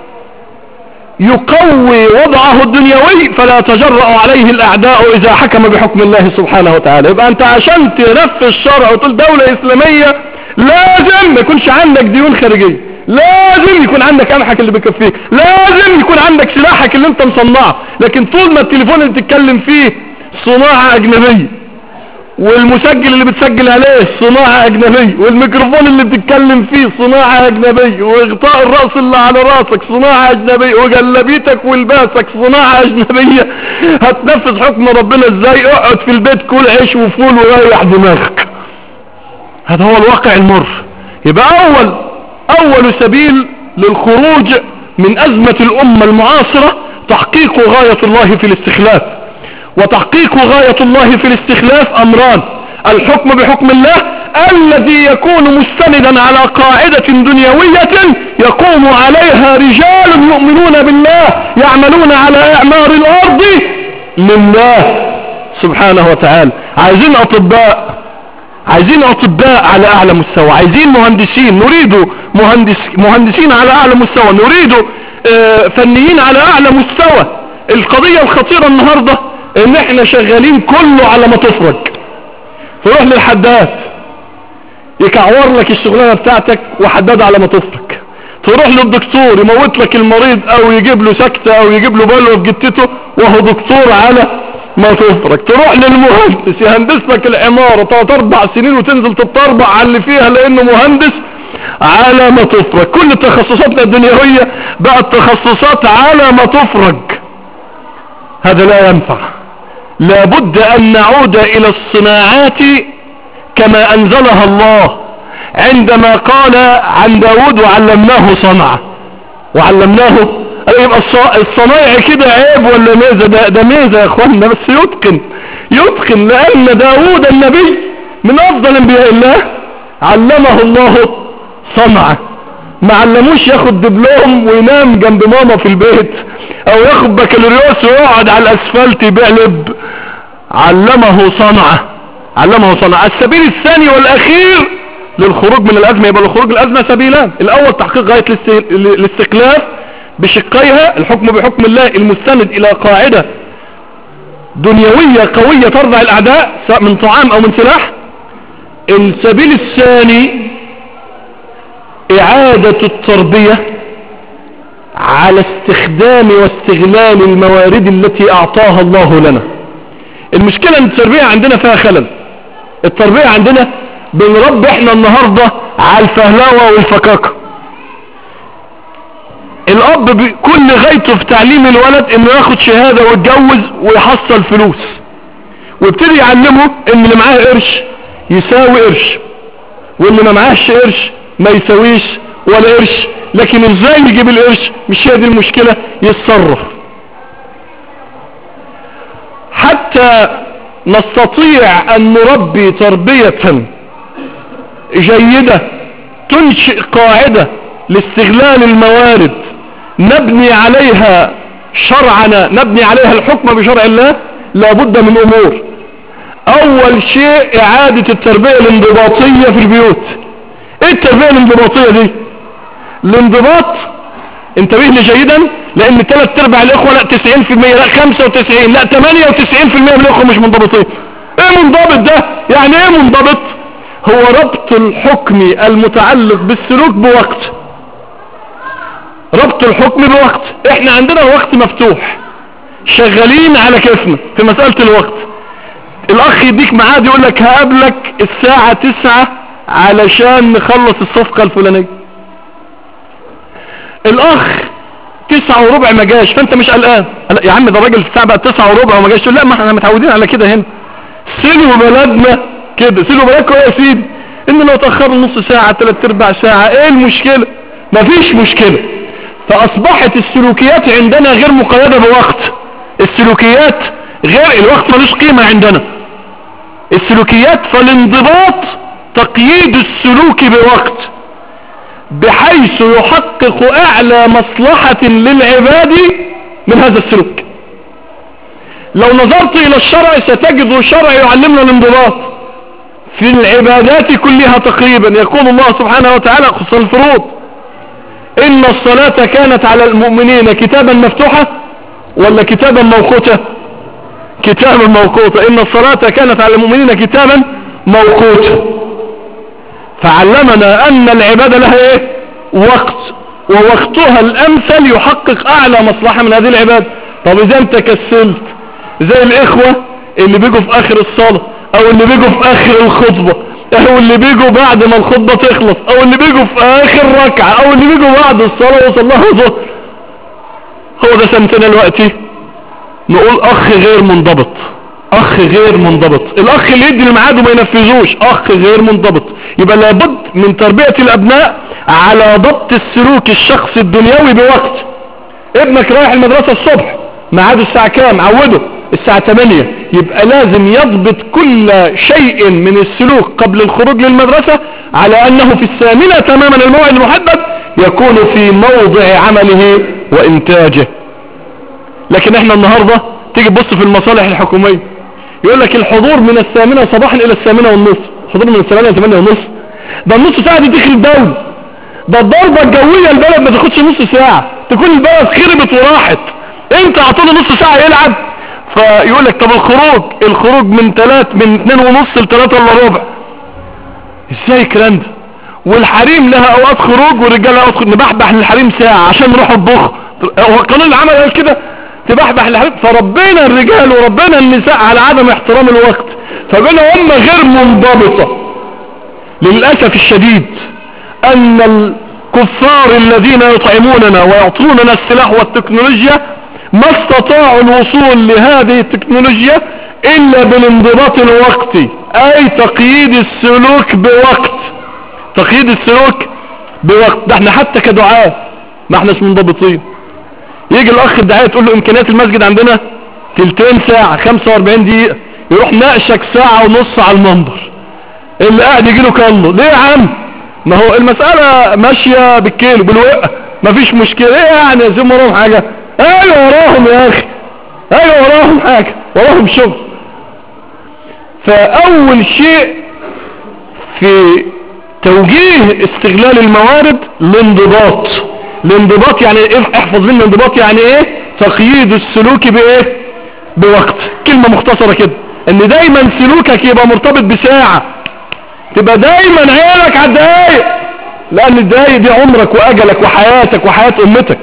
يقوي وضعه الدنيوي فلا تجرأ عليه الأعداء إذا حكم بحكم الله سبحانه وتعالى يبقى أنت عشان تنفذ الشرع وتقول دولة إسلامية لازم ما يكونش عندك ديون خارجية لازم يكون عندك قمحك اللي بيكفيك لازم يكون عندك سلاحك اللي انت مصنعه لكن طول ما التليفون اللي بتتكلم فيه صناعة أجنبية والمسجل اللي بتسجل عليه صناعة اجنبية والميكروفون اللي بتتكلم فيه صناعة اجنبية واغطاء الرأس اللي على راسك صناعة اجنبية وجلبيتك ولباسك صناعة اجنبية هتنفذ حكم ربنا ازاي اقعد في البيت كل عيش وفول وريح دماغك هذا هو الواقع المر يبقى اول اول سبيل للخروج من ازمة الامة المعاصرة تحقيق غاية الله في الاستخلاف وتحقيق غاية الله في الاستخلاف امران الحكم بحكم الله الذي يكون مستندا على قاعدة دنيوية يقوم عليها رجال يؤمنون بالله يعملون على اعمار الارض لله سبحانه وتعالى عايزين اطباء عايزين اطباء على اعلى مستوى عايزين مهندسين نريد مهندس مهندسين على اعلى مستوى نريد آه، فنيين على اعلى مستوى القضية الخطيرة النهاردة ان احنا شغالين كله على ما تفرج تروح للحداد يكعور لك الشغلانة بتاعتك وحداد على ما تفرج تروح للدكتور يموت لك المريض او يجيب له سكتة او يجيب له بلوة في جتته وهو دكتور على ما تفرق تروح للمهندس يهندس لك العمارة تلات اربع سنين وتنزل تتربع على اللي فيها لانه مهندس على ما تفرج كل تخصصاتنا الدنيوية بقت تخصصات على ما تفرج هذا لا ينفع لابد ان نعود الى الصناعات كما انزلها الله عندما قال عن داود وعلمناه صنعة وعلمناه يبقى الصنايع كده عيب ولا ميزة ده, ده ميزة يا اخوانا بس يتقن يتقن لان داود النبي من افضل انبياء الله علمه الله صنعة ما علموش ياخد دبلوم وينام جنب ماما في البيت او ياخد بكالوريوس ويقعد على الاسفلت يبيع لب علمه صنعة علمه صنعة السبيل الثاني والاخير للخروج من الازمة يبقى الخروج من الازمة سبيلان الاول تحقيق غاية الاستقلال بشقيها الحكم بحكم الله المستند الى قاعدة دنيوية قوية ترضع الاعداء سواء من طعام او من سلاح السبيل الثاني اعادة التربية على استخدام واستغلال الموارد التي اعطاها الله لنا المشكلة ان التربية عندنا فيها خلل التربية عندنا بنرب احنا النهاردة على الفهلاوة والفكاكة الاب كل غايته في تعليم الولد انه ياخد شهادة ويتجوز ويحصل فلوس ويبتدي يعلمه ان اللي معاه قرش يساوي قرش واللي ما معاهش قرش ما يساويش ولا قرش لكن ازاي يجيب القرش مش هي دي المشكلة يتصرف حتى نستطيع ان نربي تربية جيدة تنشئ قاعدة لاستغلال الموارد نبني عليها شرعنا نبني عليها الحكم بشرع الله لابد من امور اول شيء اعادة التربية الانضباطية في البيوت ايه التربية الانضباطية دي الانضباط انتبه لي جيدا لان ثلاث ارباع الاخوة لا 90% لا 95 لا 98% من الاخوة مش منضبطين ايه منضبط ده يعني ايه منضبط هو ربط الحكم المتعلق بالسلوك بوقت ربط الحكم بوقت احنا عندنا وقت مفتوح شغالين على كيفنا في مسألة الوقت الاخ يديك معاد يقول لك هقابلك الساعة تسعة علشان نخلص الصفقة الفلانية الاخ تسعة وربع ما جاش فانت مش قلقان يا عم ده الراجل الساعة بقى تسعة وربع وما جاش لا ما احنا متعودين على كده هنا سلوا بلدنا كده سلوا بلدكم يا سيدي ان لو تأخروا نص ساعة ثلاث ارباع ساعة ايه المشكلة مفيش مشكلة فاصبحت السلوكيات عندنا غير مقيدة بوقت السلوكيات غير الوقت ملوش قيمة عندنا السلوكيات فالانضباط تقييد السلوك بوقت بحيث يحقق اعلى مصلحة للعباد من هذا السلوك لو نظرت الى الشرع ستجد الشرع يعلمنا الانضباط في العبادات كلها تقريبا يقول الله سبحانه وتعالى خصوصا الفروض ان الصلاة كانت على المؤمنين كتابا مفتوحة ولا كتابا موقوتا كتابا موقوتا ان الصلاة كانت على المؤمنين كتابا موقوتا فعلمنا ان العبادة لها ايه وقت ووقتها الامثل يحقق اعلى مصلحة من هذه العبادة طب اذا انت كسلت زي الاخوة اللي بيجوا في اخر الصلاة او اللي بيجوا في اخر الخطبة او اللي بيجوا بعد ما الخطبة تخلص او اللي بيجوا في اخر ركعة او اللي بيجوا بعد الصلاة وصلها ظهر هو ده سمتنا الوقتي نقول اخ غير منضبط اخ غير منضبط الاخ اللي يدي الميعاد وما ينفذوش اخ غير منضبط يبقى لابد من تربية الابناء على ضبط السلوك الشخصي الدنيوي بوقت ابنك رايح المدرسة الصبح ميعاده الساعة كام عوده الساعة 8 يبقى لازم يضبط كل شيء من السلوك قبل الخروج للمدرسة على انه في الثامنة تماما الموعد المحدد يكون في موضع عمله وانتاجه لكن احنا النهاردة تيجي تبص في المصالح الحكومية يقول لك الحضور من الثامنة صباحا الى الثامنة والنصف حضور من الثامنة الى الثامنة والنصف ده النص ساعة دي دخل الدولة ده الضربة الجوية البلد ما تاخدش نص ساعة تكون البلد خربت وراحت انت اعطوله نص ساعة يلعب فيقول لك طب الخروج الخروج من ثلاث من اثنين ونص لثلاثة الا ربع ازاي الكلام ده والحريم لها اوقات خروج والرجال لها اوقات خروج نبحبح للحريم ساعة عشان نروح الضخ هو قانون العمل قال كده تبحبح للحريم فربنا الرجال وربنا النساء على عدم احترام الوقت فبقينا هم غير منضبطة للأسف الشديد ان الكفار الذين يطعموننا ويعطوننا السلاح والتكنولوجيا ما استطاعوا الوصول لهذه التكنولوجيا الا بالانضباط الوقتي اي تقييد السلوك بوقت تقييد السلوك بوقت ده احنا حتى كدعاء ما احناش منضبطين يجي الاخ الدعاء تقول له امكانيات المسجد عندنا تلتين ساعة 45 دقيقة يروح ناقشك ساعة ونص على المنبر اللي قاعد يجي له كله ليه يا عم ما هو المسألة ماشية بالكيلو بالوقة مفيش مشكلة ايه يعني يا زي وراهم حاجة ايوه وراهم يا اخي ايوه وراهم حاجة وراهم شغل فاول شيء في توجيه استغلال الموارد الانضباط الانضباط يعني ايه احفظ مني الانضباط يعني ايه تقييد السلوك بايه بوقت كلمة مختصرة كده ان دايما سلوكك يبقى مرتبط بساعة تبقى دايما عينك على الدقايق لان الدقايق دي عمرك واجلك وحياتك وحياة امتك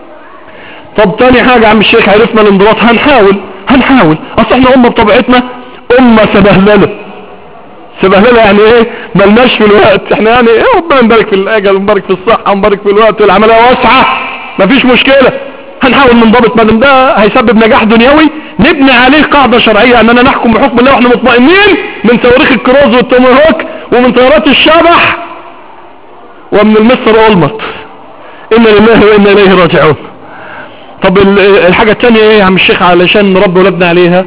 طب تاني حاجة يا عم الشيخ عرفنا الانضباط هنحاول هنحاول اصل احنا امة بطبيعتنا امة سبهللة سبهللة يعني ايه ملناش في الوقت احنا يعني ايه ربنا نبارك في الاجل ونبارك في الصحة ونبارك في الوقت والعملية واسعة مفيش مشكلة هنحاول ننضبط ما دام ده هيسبب نجاح دنيوي نبني عليه قاعدة شرعية اننا نحكم بحكم الله واحنا مطمئنين من صواريخ الكروز والتومهوك ومن طيارات الشبح ومن المستر اولمت انا لله وانا اليه راجعون طب الحاجة التانية ايه يا عم الشيخ علشان نربي ولادنا عليها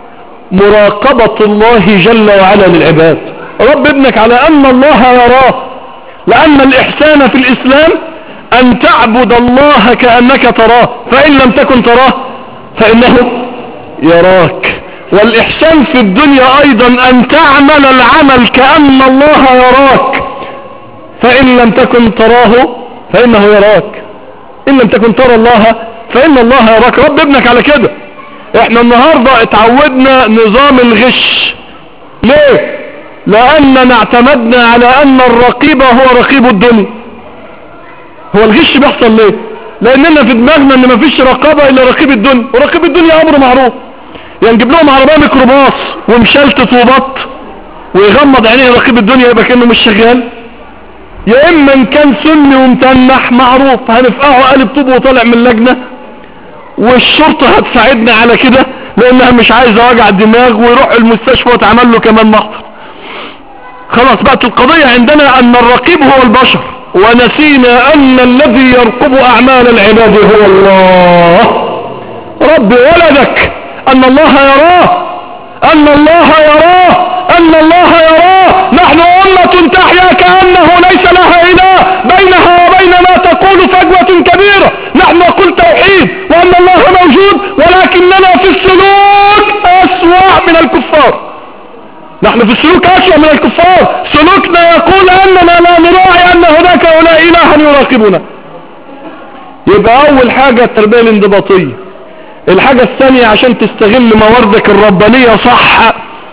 مراقبة الله جل وعلا للعباد رب ابنك على ان الله يراه لان الاحسان في الاسلام ان تعبد الله كأنك تراه فان لم تكن تراه فانه يراك والاحسان في الدنيا ايضا ان تعمل العمل كأن الله يراك فان لم تكن تراه فانه يراك ان لم تكن ترى الله فان الله يراك رب ابنك على كده احنا النهاردة اتعودنا نظام الغش ليه لاننا اعتمدنا على ان الرقيب هو رقيب الدنيا هو الغش بيحصل ليه لاننا في دماغنا ان مفيش رقابة الا رقيب الدنيا ورقيب الدنيا امر معروف يعني نجيب لهم عربية ميكروباص ومشلتت وبط ويغمض عينيه رقيب الدنيا يبقى كأنه مش شغال يا اما ان كان سني ومتنح معروف هنفقعه قالب طوب وطالع من اللجنة والشرطة هتساعدنا على كده لانها مش عايزة وجع دماغ ويروح المستشفى وتعمل له كمان محضر خلاص بقت القضية عندنا ان الرقيب هو البشر ونسينا ان الذي يرقب اعمال العباد هو الله رب ولدك ان الله يراه ان الله يراه ان الله يراه نحن امة تحيا كأنه ليس لها اله بينها وبين ما تقول فجوة كبيرة نحن نقول توحيد وان الله موجود ولكننا في السلوك اسوأ من الكفار نحن في السلوك اسوأ من الكفار سلوكنا يقول اننا لا نراعي ان هناك ولا اله يراقبنا يبقى اول حاجة التربية الانضباطية الحاجة الثانية عشان تستغل مواردك الربانية صح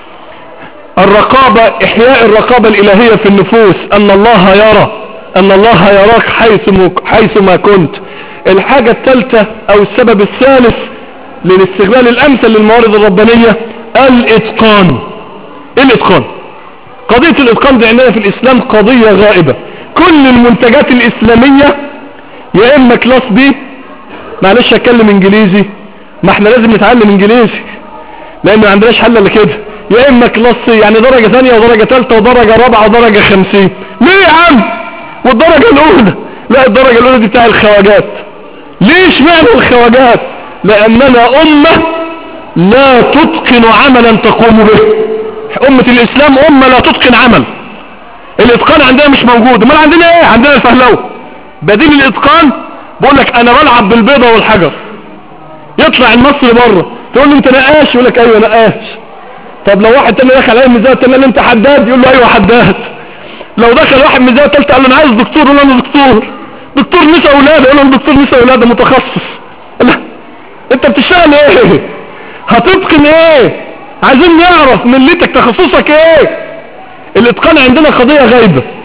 الرقابة احياء الرقابة الالهية في النفوس ان الله يرى ان الله يراك حيث, حيث ما كنت الحاجة الثالثة او السبب الثالث للاستغلال الامثل للموارد الربانية الاتقان الاتقان قضية الاتقان دي عندنا في الاسلام قضية غائبة كل المنتجات الاسلامية يا اما كلاس بي معلش اتكلم انجليزي ما احنا لازم نتعلم انجليزي لان ما عندناش حل الا كده يا اما كلاس يعني درجة ثانية ودرجة ثالثة ودرجة رابعة ودرجة خمسين ليه يا عم والدرجة الاولى لا الدرجة الاولى دي بتاع الخواجات ليش معنى الخواجات لاننا امة لا تتقن عملا تقوم به امة الاسلام امة لا تتقن عمل الاتقان عندنا مش موجود امال عندنا ايه عندنا الفهلوه بديل الاتقان بقول لك انا بلعب بالبيضة والحجر يطلع المصري بره تقول له انت نقاش يقول لك ايوه نقاش طب لو واحد تاني دخل عليه ميزان تاني قال له انت حداد يقول له ايوه حداد لو دخل واحد ميزان تالت قال له انا عايز دكتور يقول له انا دكتور دكتور نساء ولاده يقول له دكتور نساء ولاده متخصص لا انت بتشتغل ايه هتتقن ايه عايزين نعرف ملتك تخصصك ايه الاتقان عندنا قضية غايبة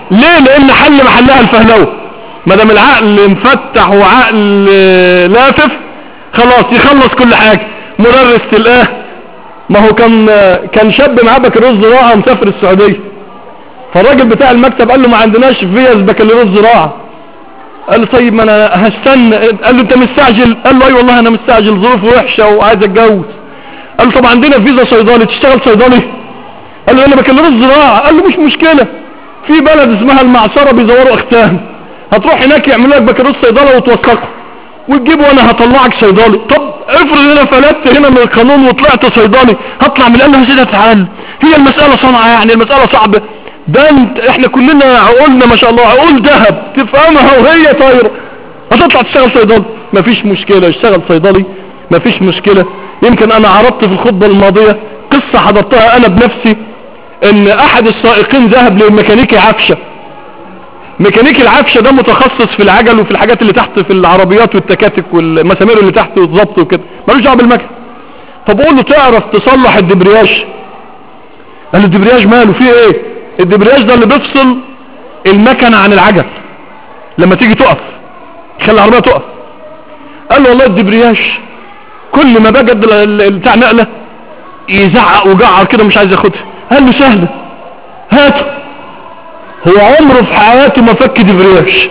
ليه لان حل محلها الفهلوه ما دام العقل مفتح وعقل لافف خلاص يخلص كل حاجة مدرس تلقاه ما هو كان كان شاب معاه بكالوريوس زراعة ومسافر السعودية فالراجل بتاع المكتب قال له ما عندناش فيز بكالوريوس زراعة قال له طيب ما انا هستنى قال له انت مستعجل قال له اي والله انا مستعجل ظروف وحشة وعايز اتجوز قال له طب عندنا فيزا صيدلي تشتغل صيدلي قال له انا بكالوريوس زراعة قال له مش مشكلة في بلد اسمها المعصرة بيزوروا اختام هتروح هناك يعملوا لك بكالوريوس صيدلة وتوثقه وتجيب وانا هطلعك صيدلي طب افرض انا فلتت هنا من القانون وطلعت صيدلي هطلع من قال له سيدة تعال هي المسألة صنعة يعني المسألة صعبة ده انت احنا كلنا عقولنا ما شاء الله عقول ذهب تفهمها وهي طايرة هتطلع تشتغل صيدلي مفيش مشكلة اشتغل صيدلي مفيش مشكلة يمكن انا عرضت في الخطبة الماضية قصة حضرتها انا بنفسي ان احد السائقين ذهب لميكانيكي عفشة ميكانيكي العفشة ده متخصص في العجل وفي الحاجات اللي تحت في العربيات والتكاتك والمسامير اللي تحت والضبط وكده ملوش دعوه بالمكن فبقول له تعرف تصلح الدبرياج قال له الدبرياج ماله فيه ايه الدبرياج ده اللي بيفصل المكنة عن العجل لما تيجي تقف يخلي العربية تقف قال له والله الدبرياج كل ما بجد بتاع نقلة يزعق وجعر كده مش عايز ياخدها قال له سهلة هاته هو عمره في حياته ما فك دبرياج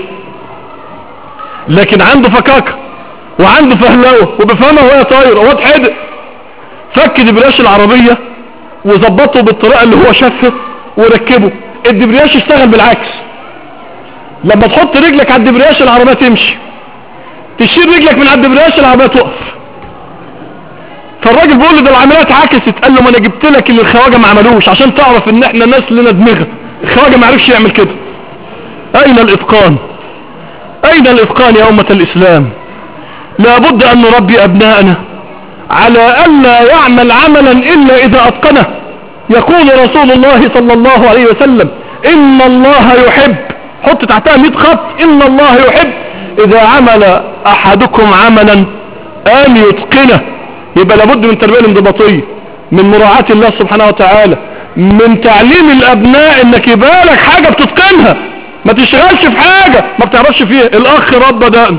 لكن عنده فكاكة وعنده فهلوة وبفهمها وهي طايرة وهو اتحدق فك دبرياج العربية وظبطه بالطريقة اللي هو شافها وركبه الدبرياج اشتغل بالعكس لما تحط رجلك على الدبرياج العربية تمشي تشيل رجلك من على الدبرياج العربية تقف فالراجل بيقول له ده العملية اتعكست قال له ما انا جبت لك اللي الخواجه ما عملوش عشان تعرف ان احنا ناس لنا دماغ الخواجه ما عرفش يعمل كده اين الاتقان اين الاتقان يا امة الاسلام لابد ان نربي ابناءنا على الا يعمل عملا الا اذا اتقنه يقول رسول الله صلى الله عليه وسلم ان الله يحب حط تحتها 100 خط ان الله يحب اذا عمل احدكم عملا ان يتقنه يبقى لابد من تربيه الانضباطيه من مراعاة الله سبحانه وتعالى من تعليم الابناء انك يبقى لك حاجة بتتقنها ما تشتغلش في حاجة ما بتعرفش فيها الاخ رب دقن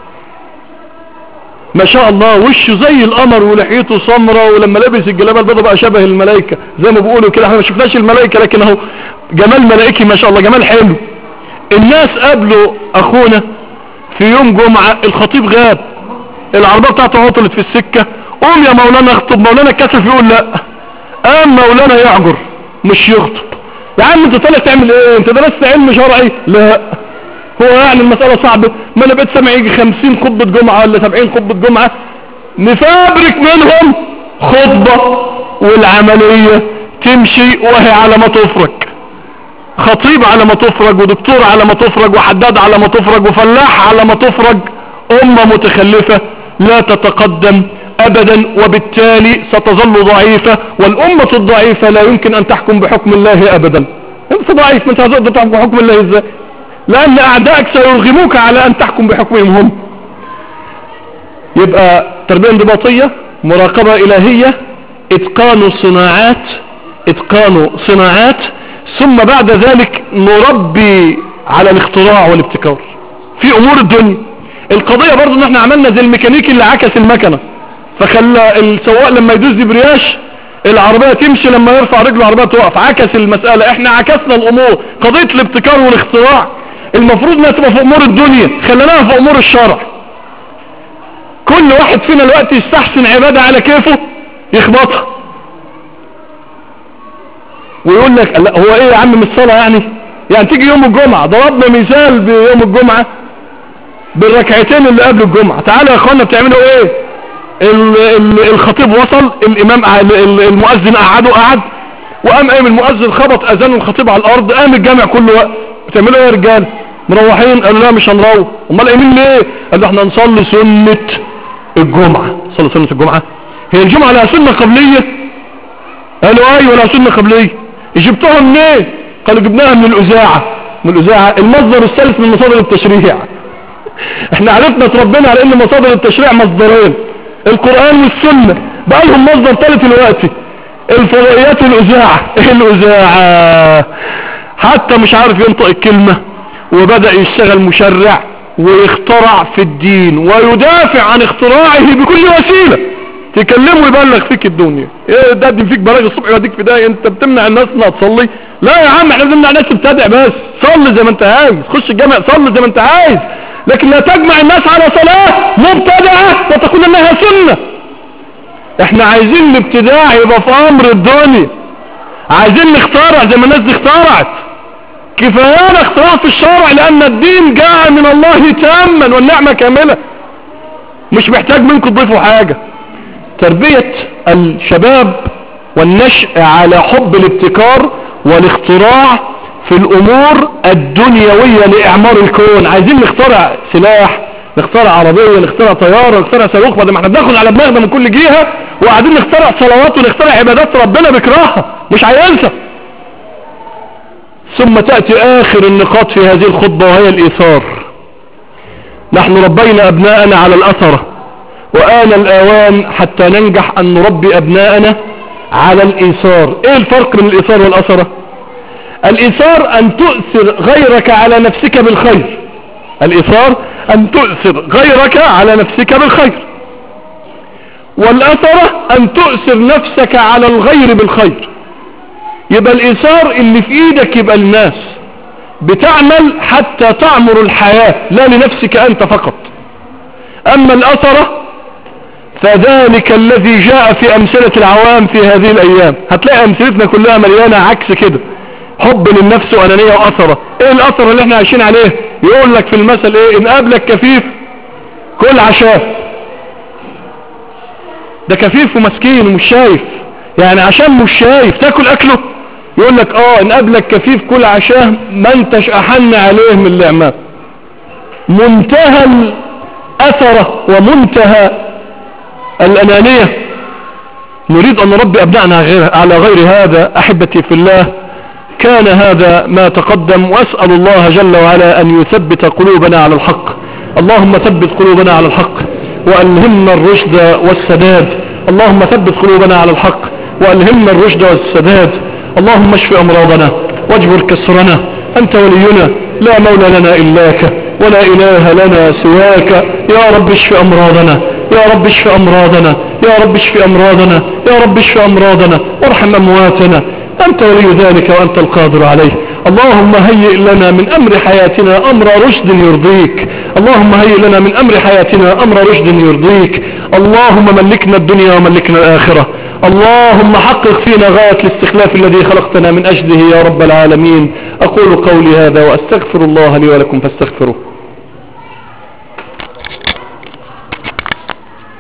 ما شاء الله وشه زي القمر ولحيته سمرة ولما لبس الجلابه البيضاء بقى شبه الملائكة زي ما بيقولوا كده احنا ما شفناش الملائكة لكن اهو جمال ملائكي ما شاء الله جمال حلو الناس قابلوا اخونا في يوم جمعة الخطيب غاب العربية بتاعته عطلت في السكة قوم يا مولانا اخطب مولانا الكسف يقول لا قام مولانا يعجر مش يخطب يا عم انت طالع تعمل ايه انت درست علم شرعي لا هو يعني المسألة صعبة ما انا بقيت سامع يجي خمسين خطبة جمعة ولا سبعين خطبة جمعة نفابرك منهم خطبة والعملية تمشي وهي على ما تفرج خطيب على ما تفرج ودكتور على ما تفرج وحداد على ما تفرج وفلاح على ما تفرج امة متخلفة لا تتقدم ابدا وبالتالي ستظل ضعيفة والامة الضعيفة لا يمكن ان تحكم بحكم الله ابدا انت ضعيف ما انت هتقدر تحكم بحكم الله ازاي لان اعدائك سيرغموك على ان تحكم بحكمهم هم يبقى تربية انضباطية مراقبة الهية اتقان صناعات اتقان صناعات ثم بعد ذلك نربي على الاختراع والابتكار في امور الدنيا القضية برضو ان احنا عملنا زي الميكانيكي اللي عكس المكنة فخلى السواق لما يدوس دبرياش العربية تمشي لما يرفع رجله العربية تقف عكس المسألة احنا عكسنا الامور قضية الابتكار والاختراع المفروض انها تبقى في امور الدنيا خليناها في امور الشرع كل واحد فينا الوقت يستحسن عبادة على كيفه يخبطها ويقول لك لا هو ايه يا عم من الصلاة يعني يعني تيجي يوم الجمعة ضربنا مثال بيوم الجمعة بالركعتين اللي قبل الجمعة تعالوا يا اخوانا بتعملوا ايه ال ال الخطيب وصل الامام المؤذن قعده قعد وقام قام المؤذن خبط اذان الخطيب على الارض قام الجامع كله وقت بتعملوا ايه يا رجال مروحين قالوا لا مش هنروح امال قايمين ليه قالوا احنا نصلي سنة الجمعة صلي سنة الجمعة هي الجمعة لها سنة قبلية قالوا ايوه لها سنة قبلية جبتوها منين قالوا جبناها من الاذاعة من الاذاعة المصدر الثالث من مصادر التشريع احنا عرفنا تربينا على ان مصادر التشريع مصدرين القرآن والسنة بقى لهم مصدر ثالث دلوقتي الفضائيات والاذاعة ايه الاذاعة حتى مش عارف ينطق الكلمة وبدأ يشتغل مشرع ويخترع في الدين ويدافع عن اختراعه بكل وسيلة تكلمه يبلغ فيك الدنيا ايه ده دي فيك بلاغ الصبح يوديك في ده انت بتمنع الناس انها تصلي لا يا عم احنا بنمنع الناس تبتدع بس صلي زي ما انت عايز خش الجامع صلي زي ما انت عايز لكن لا تجمع الناس على صلاة مبتدعة وتقول انها سنة احنا عايزين الابتداع يبقى في امر الدنيا عايزين نخترع زي ما الناس دي اخترعت كفايانا اختراع في الشرع لان الدين جاء من الله تاما والنعمة كاملة مش محتاج منكم تضيفوا حاجة تربية الشباب والنشء على حب الابتكار والاختراع في الامور الدنيوية لاعمار الكون عايزين نخترع سلاح نخترع عربية نخترع طيارة نخترع صاروخ بدل ما احنا بناخد على دماغنا من كل جهة وقاعدين نخترع صلوات ونخترع عبادات ربنا بيكرهها مش عايزها ثم تأتي آخر النقاط في هذه الخطبة وهي الإيثار نحن ربينا أبناءنا على الأثرة وآن الآوان حتى ننجح أن نربي أبناءنا على الإيثار إيه الفرق بين الإيثار والأثرة الإيثار أن تؤثر غيرك على نفسك بالخير الإيثار أن تؤثر غيرك على نفسك بالخير والأثرة أن تؤثر نفسك على الغير بالخير يبقى الإيثار اللي في إيدك يبقى الناس بتعمل حتى تعمر الحياة لا لنفسك أنت فقط أما الأثرة فذلك الذي جاء في أمثلة العوام في هذه الأيام هتلاقي أمثلتنا كلها مليانة عكس كده حب للنفس وأنانية وأثرة إيه الأثر اللي احنا عايشين عليه يقول لك في المثل إيه إن قابلك كفيف كل عشاء ده كفيف ومسكين ومش شايف يعني عشان مش شايف تاكل أكله يقول لك اه ان قابلك كفيف كل عشاه ما انتش احن عليه من اللعمة منتهى الاثرة ومنتهى الانانية نريد ان نربي ابنائنا على غير هذا احبتي في الله كان هذا ما تقدم واسأل الله جل وعلا ان يثبت قلوبنا على الحق اللهم ثبت قلوبنا على الحق والهمنا الرشد والسداد اللهم ثبت قلوبنا على الحق والهمنا الرشد والسداد اللهم اشف امراضنا واجبر كسرنا انت ولينا لا مولى لنا الاك ولا اله لنا سواك يا رب اشف امراضنا يا رب اشف امراضنا يا رب اشف امراضنا يا رب اشف امراضنا وارحم امواتنا انت ولي ذلك وانت القادر عليه اللهم هيئ لنا من امر حياتنا امر رشد يرضيك اللهم هيئ لنا من امر حياتنا امر رشد يرضيك اللهم ملكنا الدنيا وملكنا الاخره اللهم حقق فينا غاية الاستخلاف الذي خلقتنا من أجله يا رب العالمين أقول قولي هذا وأستغفر الله لي ولكم فاستغفروه